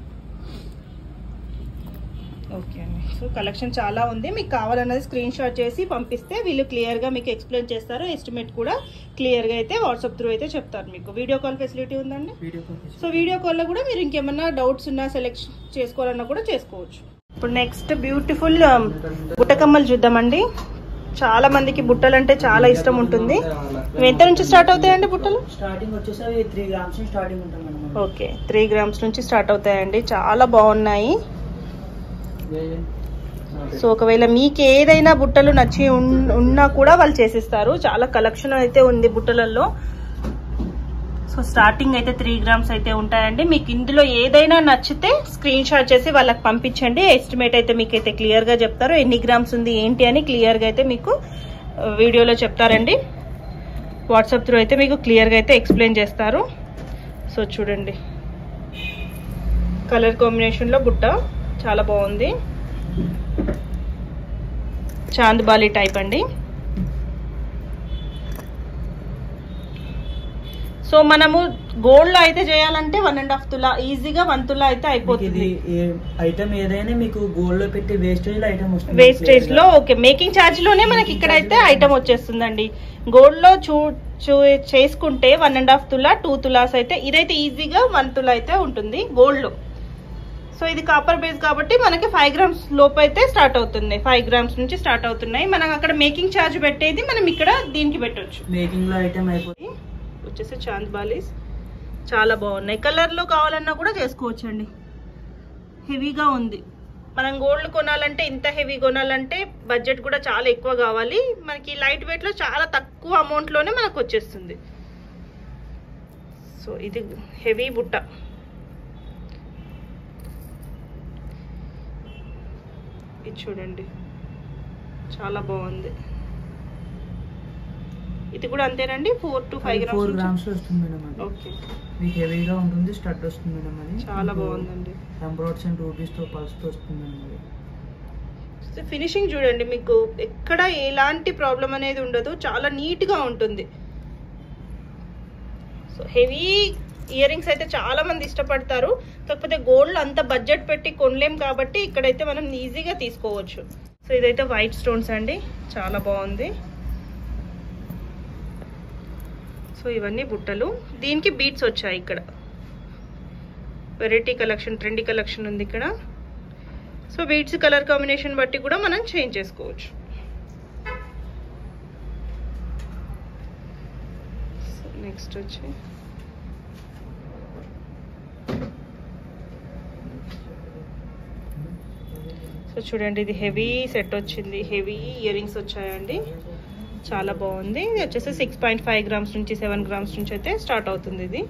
ఓకే అండి సో కలెక్షన్ చాలా ఉంది మీకు కావాలన్నది స్క్రీన్ షాట్ చేసి పంపిస్తే వీళ్ళు క్లియర్గా మీకు ఎక్స్ప్లెయిన్ చేస్తారు ఎస్టిమేట్ కూడా క్లియర్గా అయితే వాట్సాప్ త్రూ అయితే చెప్తారు మీకు వీడియో కాల్ ఫెసిలిటీ ఉందండి వీడియో సో వీడియో కాల్లో కూడా మీరు ఇంకేమన్నా డౌట్స్ ఉన్నా సెలెక్ట్ చేసుకోవాలన్నా కూడా చేసుకోవచ్చు ఇప్పుడు నెక్స్ట్ బ్యూటిఫుల్ బుట్టకమ్మలు చూద్దామండి చాలా మందికి బుట్టలు అంటే చాలా ఇష్టం ఉంటుంది ఇవి ఎంత నుంచి స్టార్ట్ అవుతాయండి బుట్టలు స్టార్టింగ్ వచ్చేసి అవి త్రీ గ్రామ్స్ స్టార్టింగ్ ఉంటుంది మేడం ఓకే త్రీ గ్రామ్స్ నుంచి స్టార్ట్ అవుతాయండి చాలా బాగున్నాయి సో ఒకవేళ మీకు ఏదైనా బుట్టలు నచ్చి ఉన్- ఉన్నా కూడా వాళ్ళు చేసిస్తారు చాలా కలెక్షన్ అయితే ఉంది బుట్టలలో సో స్టార్టింగ్ అయితే త్రీ గ్రామ్స్ అయితే ఉంటాయండి మీకు ఇందులో ఏదైనా నచ్చితే స్క్రీన్ షాట్ చేసి వాళ్ళకి పంపించండి ఎస్టిమేట్ అయితే మీకు అయితే క్లియర్ గా చెప్తారు ఎన్ని గ్రామ్స్ ఉంది ఏంటి అని క్లియర్ గా అయితే మీకు ఆ, వీడియోలో చెప్తారండి వాట్సాప్ త్రూ అయితే మీకు క్లియర్ గా అయితే ఎక్స్ప్లెయిన్ చేస్తారు సో చూడండి కలర్ కాంబినేషన్ లో బుట్ట చాలా బాగుంది చాందబాలి టైప్ అండి సో మనము గోల్డ్ లో అయితే చేయాలంటే వన్ అండ్ హాఫ్ తులా ఈజీగా వన్ తులా అయితే ఇది అయిపోతుంది ఐటమ్ ఏదైనా మీకు గోల్డ్ లో పెట్టి వేస్టేజ్ ఐటమ్ వస్తుంది వేస్టేజ్ లో ఓకే మేకింగ్ ఛార్జ్ లోనే మనకి ఇక్కడైతే ఐటమ్ వచ్చేస్తుందండి గోల్డ్ లో చూ చూ చేసుకుంటే one and half tola two tolas అయితే ఇదైతే ఈజీగా వన్ తులా అయితే ఉంటుంది గోల్డ్ లో సో ఇది కాపర్ బేస్ కాబట్టి మనకి ఫైవ్ గ్రామ్స్ లోపు అయితే స్టార్ట్ అవుతుంది ఫైవ్ గ్రామ్స్ నుంచి స్టార్ట్ అవుతున్నాయి మనం అక్కడ మేకింగ్ ఛార్జ్ పెట్టేది మనం ఇక్కడ దీనికి పెట్టొచ్చు మేకింగ్ లో ఐటమ్ అయిపోతుంది వచ్చేసి చాంద్ బాలీస్ చాలా బాగున్నాయి కలర్ లో కావాలన్నా కూడా చేసుకోవచ్చు అండి హెవీగా ఉంది మనం గోల్డ్ కొనాలంటే ఇంత హెవీ కొనాలంటే బడ్జెట్ కూడా చాలా ఎక్కువ కావాలి మనకి లైట్ వెయిట్ లో చాలా తక్కువ అమౌంట్ లోనే మనకు వచ్చేస్తుంది సో ఇది హెవీ బుట్ట ఇది చూడండి చాలా బాగుంది ఇది కూడా అంతేనండి four to five four grams grams వస్తుంది మేడం అది ఓకే మీకు హెవీగా ఉంటుంది స్టడ్ వస్తుంది మేడం అది చాలా బాగుందండి ఎంబ్రాయిడ్స్ అండ్ రూపీస్ తో పల్స్ తో వస్తుంది మేడం అది ఫినిషింగ్ చూడండి మీకు ఎక్కడ ఎలాంటి ప్రాబ్లం అనేది ఉండదు చాలా నీట్ గా ఉంటుంది సో హెవీ ఇయర్ రింగ్స్ అయితే చాలా మంది ఇష్టపడతారు కాకపోతే గోల్డ్ అంత బడ్జెట్ పెట్టి కొనలేం కాబట్టి ఇక్కడైతే మనం ఈజీగా తీసుకోవచ్చు సో ఇదైతే వైట్ స్టోన్స్ అండి చాలా బాగుంది సో ఇవన్నీ బుట్టలు దీనికి బీట్స్ వచ్చాయి ఇక్కడ వెరైటీ కలెక్షన్ ట్రెండీ కలెక్షన్ ఉంది ఇక్కడ సో బీడ్స్ కలర్ కాంబినేషన్ బట్టి కూడా మనం చేంజ్ చేసుకోవచ్చు నెక్స్ట్ వచ్చి సో చూడండి ఇది హెవీ సెట్ వచ్చింది హెవీ ఇయర్ రింగ్స్ వచ్చాయండి చాలా బాగుంది ఇది వచ్చేసి సిక్స్ పాయింట్ ఫైవ్ గ్రామ్స్ నుంచి సెవెన్ గ్రామ్స్ నుంచి అయితే స్టార్ట్ అవుతుంది ఇది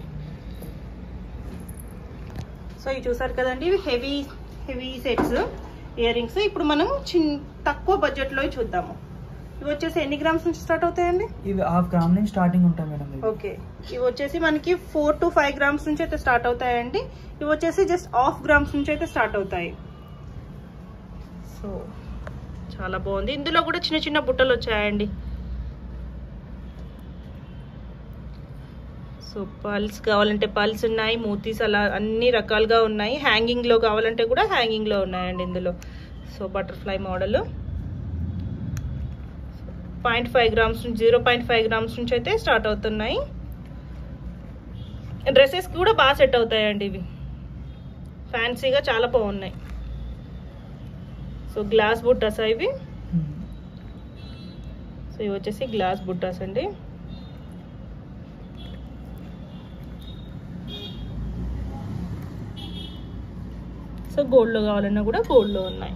సో ఇవి చూసారు కదండి ఇవి heavy heavy sets earrings ఇప్పుడు మనం చిన్ తక్కువ బడ్జెట్లో చూద్దాము ఇవి వచ్చేసి ఎన్ని గ్రామ్స్ నుంచి స్టార్ట్ అవుతాయండి ఇవి హాఫ్ గ్రామ్ నుంచి స్టార్టింగ్ ఉంటాయి మేడం ఇవి. ఓకే ఇవి వచ్చేసి మనకి ఫోర్ టు ఫైవ్ గ్రామ్స్ నుంచి అయితే స్టార్ట్ అవుతాయండి ఇవి వచ్చేసి జస్ట్ హాఫ్ గ్రామ్స్ నుంచి అయితే స్టార్ట్ అవుతాయి సో చాలా బాగుంది ఇందులో కూడా చిన్న చిన్న బుట్టలు వచ్చాయండి సో పల్స్ కావాలంటే పల్స్ ఉన్నాయి మూతీస్ అలా అన్ని రకాలుగా ఉన్నాయి హ్యాంగింగ్ లో కావాలంటే కూడా హ్యాంగింగ్ లో ఉన్నాయండి ఇందులో so butterfly model point five grams నుంచి జీరో పాయింట్ ఫైవ్ గ్రామ్స్ నుంచి అయితే స్టార్ట్ అవుతున్నాయి డ్రెస్సెస్కి కూడా బాగా సెట్ అవుతాయండి ఇవి ఫ్యాన్సీగా చాలా బాగున్నాయి సో గ్లాస్ బుట్టాస్ ఇవి సో ఇవి వచ్చేసి గ్లాస్ బుట్టాస్ అండి సో గోల్డ్లో కావాలన్నా కూడా గోల్డ్లో ఉన్నాయి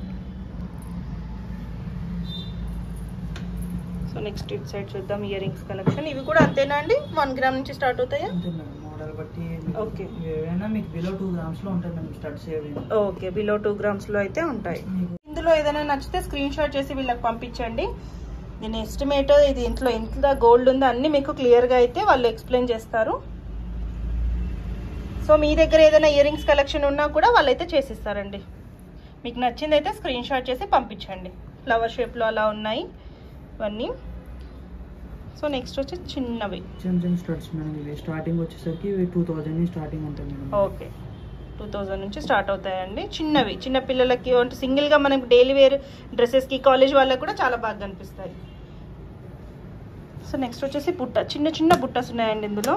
సో నెక్స్ట్ ఇట్ సైడ్ చూద్దాం ఇయర్ రింగ్స్ కలెక్షన్ ఇవి కూడా అంతేనా అండి వన్ గ్రామ్ నుంచి స్టార్ట్ అవుతాయా అంతే మేడం మోడల్ బట్టి మీకు Okay. ఏవైనా మీకు బిలో టూ గ్రామ్స్ లో ఉంటాయి మేడం స్టడ్స్ ఏవి ఓకే బిలో టూ గ్రామ్స్లో అయితే ఉంటాయి మీకు ఇందులో ఏదైనా నచ్చితే స్క్రీన్ షాట్ చేసి వీళ్ళకి పంపించండి దీని ఎస్టిమేట్ ఇది ఇంట్లో ఎంత గోల్డ్ ఉందో అన్ని మీకు క్లియర్గా అయితే వాళ్ళు ఎక్స్ప్లెయిన్ చేస్తారు సో మీ దగ్గర ఏదైనా ఇయర్ రింగ్స్ కలెక్షన్ ఉన్నా కూడా వాళ్ళైతే చేసిస్తారండి మీకు నచ్చింది అయితే స్క్రీన్ షాట్ చేసి పంపించండి ఫ్లవర్ షేప్లో అలా ఉన్నాయి ఇవన్నీ సో నెక్స్ట్ వచ్చి చిన్నవి చిన్న చిన్న స్టడ్స్ మేడం ఇవి స్టార్టింగ్ వచ్చేసరికి ఇవి టూ థౌజండ్ నుంచి స్టార్టింగ్ ఉంటాయి మేడం ఓకే టూ థౌజండ్ నుంచి స్టార్ట్ అవుతాయండి చిన్నవి చిన్న పిల్లలకి అంటే సింగిల్గా మనకి డైలీ వేర్ డ్రెస్సెస్కి కాలేజ్ వాళ్ళకి కూడా చాలా బాగా కనిపిస్తాయి సో నెక్స్ట్ వచ్చేసి బుట్ట చిన్న చిన్న బుట్టస్ ఉన్నాయండి ఇందులో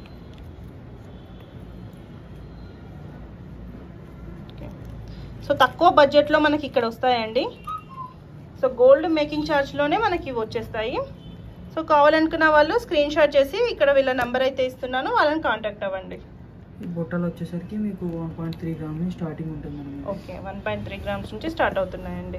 ఓకే. సో తక్కువ బడ్జెట్లో మనకి ఇక్కడ వస్తాయండి సో గోల్డ్ మేకింగ్ ఛార్జ్లోనే మనకి ఇవి వచ్చేస్తాయి సో కావాలనుకున్న వాళ్ళు స్క్రీన్ షాట్ చేసి ఇక్కడ వీళ్ళ నెంబర్ అయితే ఇస్తున్నాను వాళ్ళని కాంటాక్ట్ అవ్వండి ఈ బుట్టలు వచ్చేసరికి మీకు వన్ పాయింట్ త్రీ గ్రామ్ నుంచి స్టార్టింగ్ ఉంటుంది మేడం ఇది. Okay one point three grams నుంచి స్టార్ట్ అవుతున్నాయండి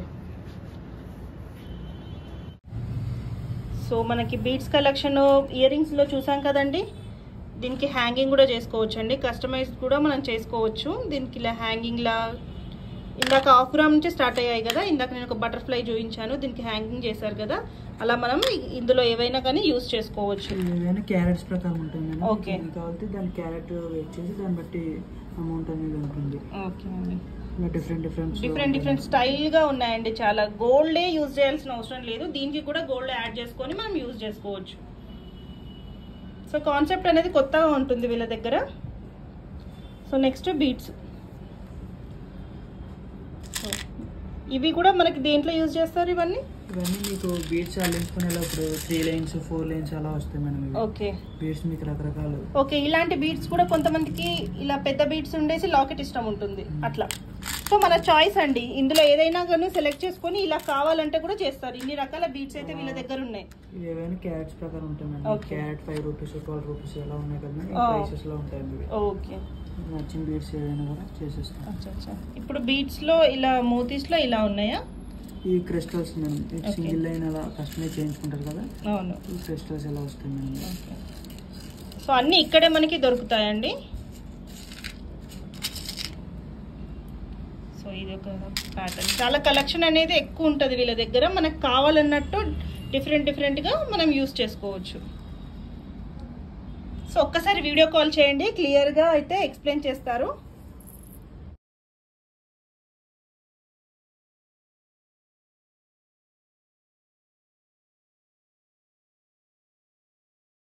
సో మనకి బీడ్స్ కలెక్షన్ ఇయర్ రింగ్స్లో చూసాం కదండి దీనికి హ్యాంగింగ్ కూడా చేసుకోవచ్చు అండి కస్టమైజ్ కూడా మనం చేసుకోవచ్చు దీనికి ఇలా హ్యాంగింగ్లా ఇందాక హాఫ్ గ్రామ్ నుంచి స్టార్ట్ అయ్యాయి కదా ఇందాక నేను ఒక బటర్ఫ్లై చూపించాను దీనికి హ్యాంగింగ్ చేశారు కదా అలా మనం ఇందులో ఏవైనా కానీ యూస్ చేసుకోవచ్చు ఏవైనా క్యారెట్స్ ప్రకారం ఉంటుంది మేడం Okay. ఇది కాబట్టి దాని క్యారెట్ వెయిట్ చేసి దాన్ని బట్టి అమౌంట్ అనేది ఉంటుంది ఓకే అండి ఇలా different different different different style గా ఉన్నాయండి చాలా గోల్డే యూజ్ చేయాల్సిన అవసరం లేదు దీనికి కూడా గోల్డ్ యాడ్ చేసుకొని మనం యూజ్ చేసుకోవచ్చు సో కాన్సెప్ట్ అనేది కొత్తగా ఉంటుంది వీళ్ళ దగ్గర సో నెక్స్ట్ బీట్స్ ఇవి కూడా మనకి దేంట్లో యూజ్ చేస్తారు ఇవన్నీ ఇవన్నీ మీకు బీట్స్ అల్లించుకునేలా ఇప్పుడు త్రీ లైన్స్ ఫోర్ లైన్స్ అలా వస్తాయి మేడం ఇవి ఓకే బీట్స్ మీకు రకరకాలు ఓకే ఇలాంటి బీట్స్ కూడా కొంతమందికి ఇలా పెద్ద బీట్స్ ఉండేసి లాకెట్ ఇష్టం ఉంటుంది అట్లా సో మన చాయిస్ అండి ఇందులో ఏదైనా కానీ సెలెక్ట్ చేసుకొని ఇలా కావాలంటే కూడా చేస్తారు ఇన్ని రకాల బీట్స్ అయితే వీళ్ళ దగ్గర ఉన్నాయి ఇవి ఏవైనా క్యారెట్స్ ప్రకారం ఉంటాయి madam Okay. Carat five rupees twelve rupees ఎలా ఉన్నాయి కదా మేడం Oh. ప్రైసెస్ లో ఉంటాయి ఇవి ఓకే నచ్చిన బీట్స్ ఏవైనా కూడా చేసేస్తాం అచ్చా అచ్చా ఇప్పుడు బీట్స్ లో ఇలా మోతీస్ లో ఇలా ఉన్నాయా ఈ crystals madam Okay. Single line అలా కస్టమైజ్ చేయించుకుంటారు కదా అవును ఈ క్రిస్టల్స్ ఎలా వస్తాయి మేడం ఓకే సో అన్నీ ఇక్కడే మనకి దొరుకుతాయండి సో ఇది ఒక ప్యాటర్న్ చాలా కలెక్షన్ అనేది ఎక్కువ ఉంటుంది వీళ్ళ దగ్గర మనకు కావాలన్నట్టు డిఫరెంట్ డిఫరెంట్గా మనం యూస్ చేసుకోవచ్చు సో ఒక్కసారి వీడియో కాల్ చేయండి క్లియర్గా అయితే ఎక్స్ప్లెయిన్ చేస్తారు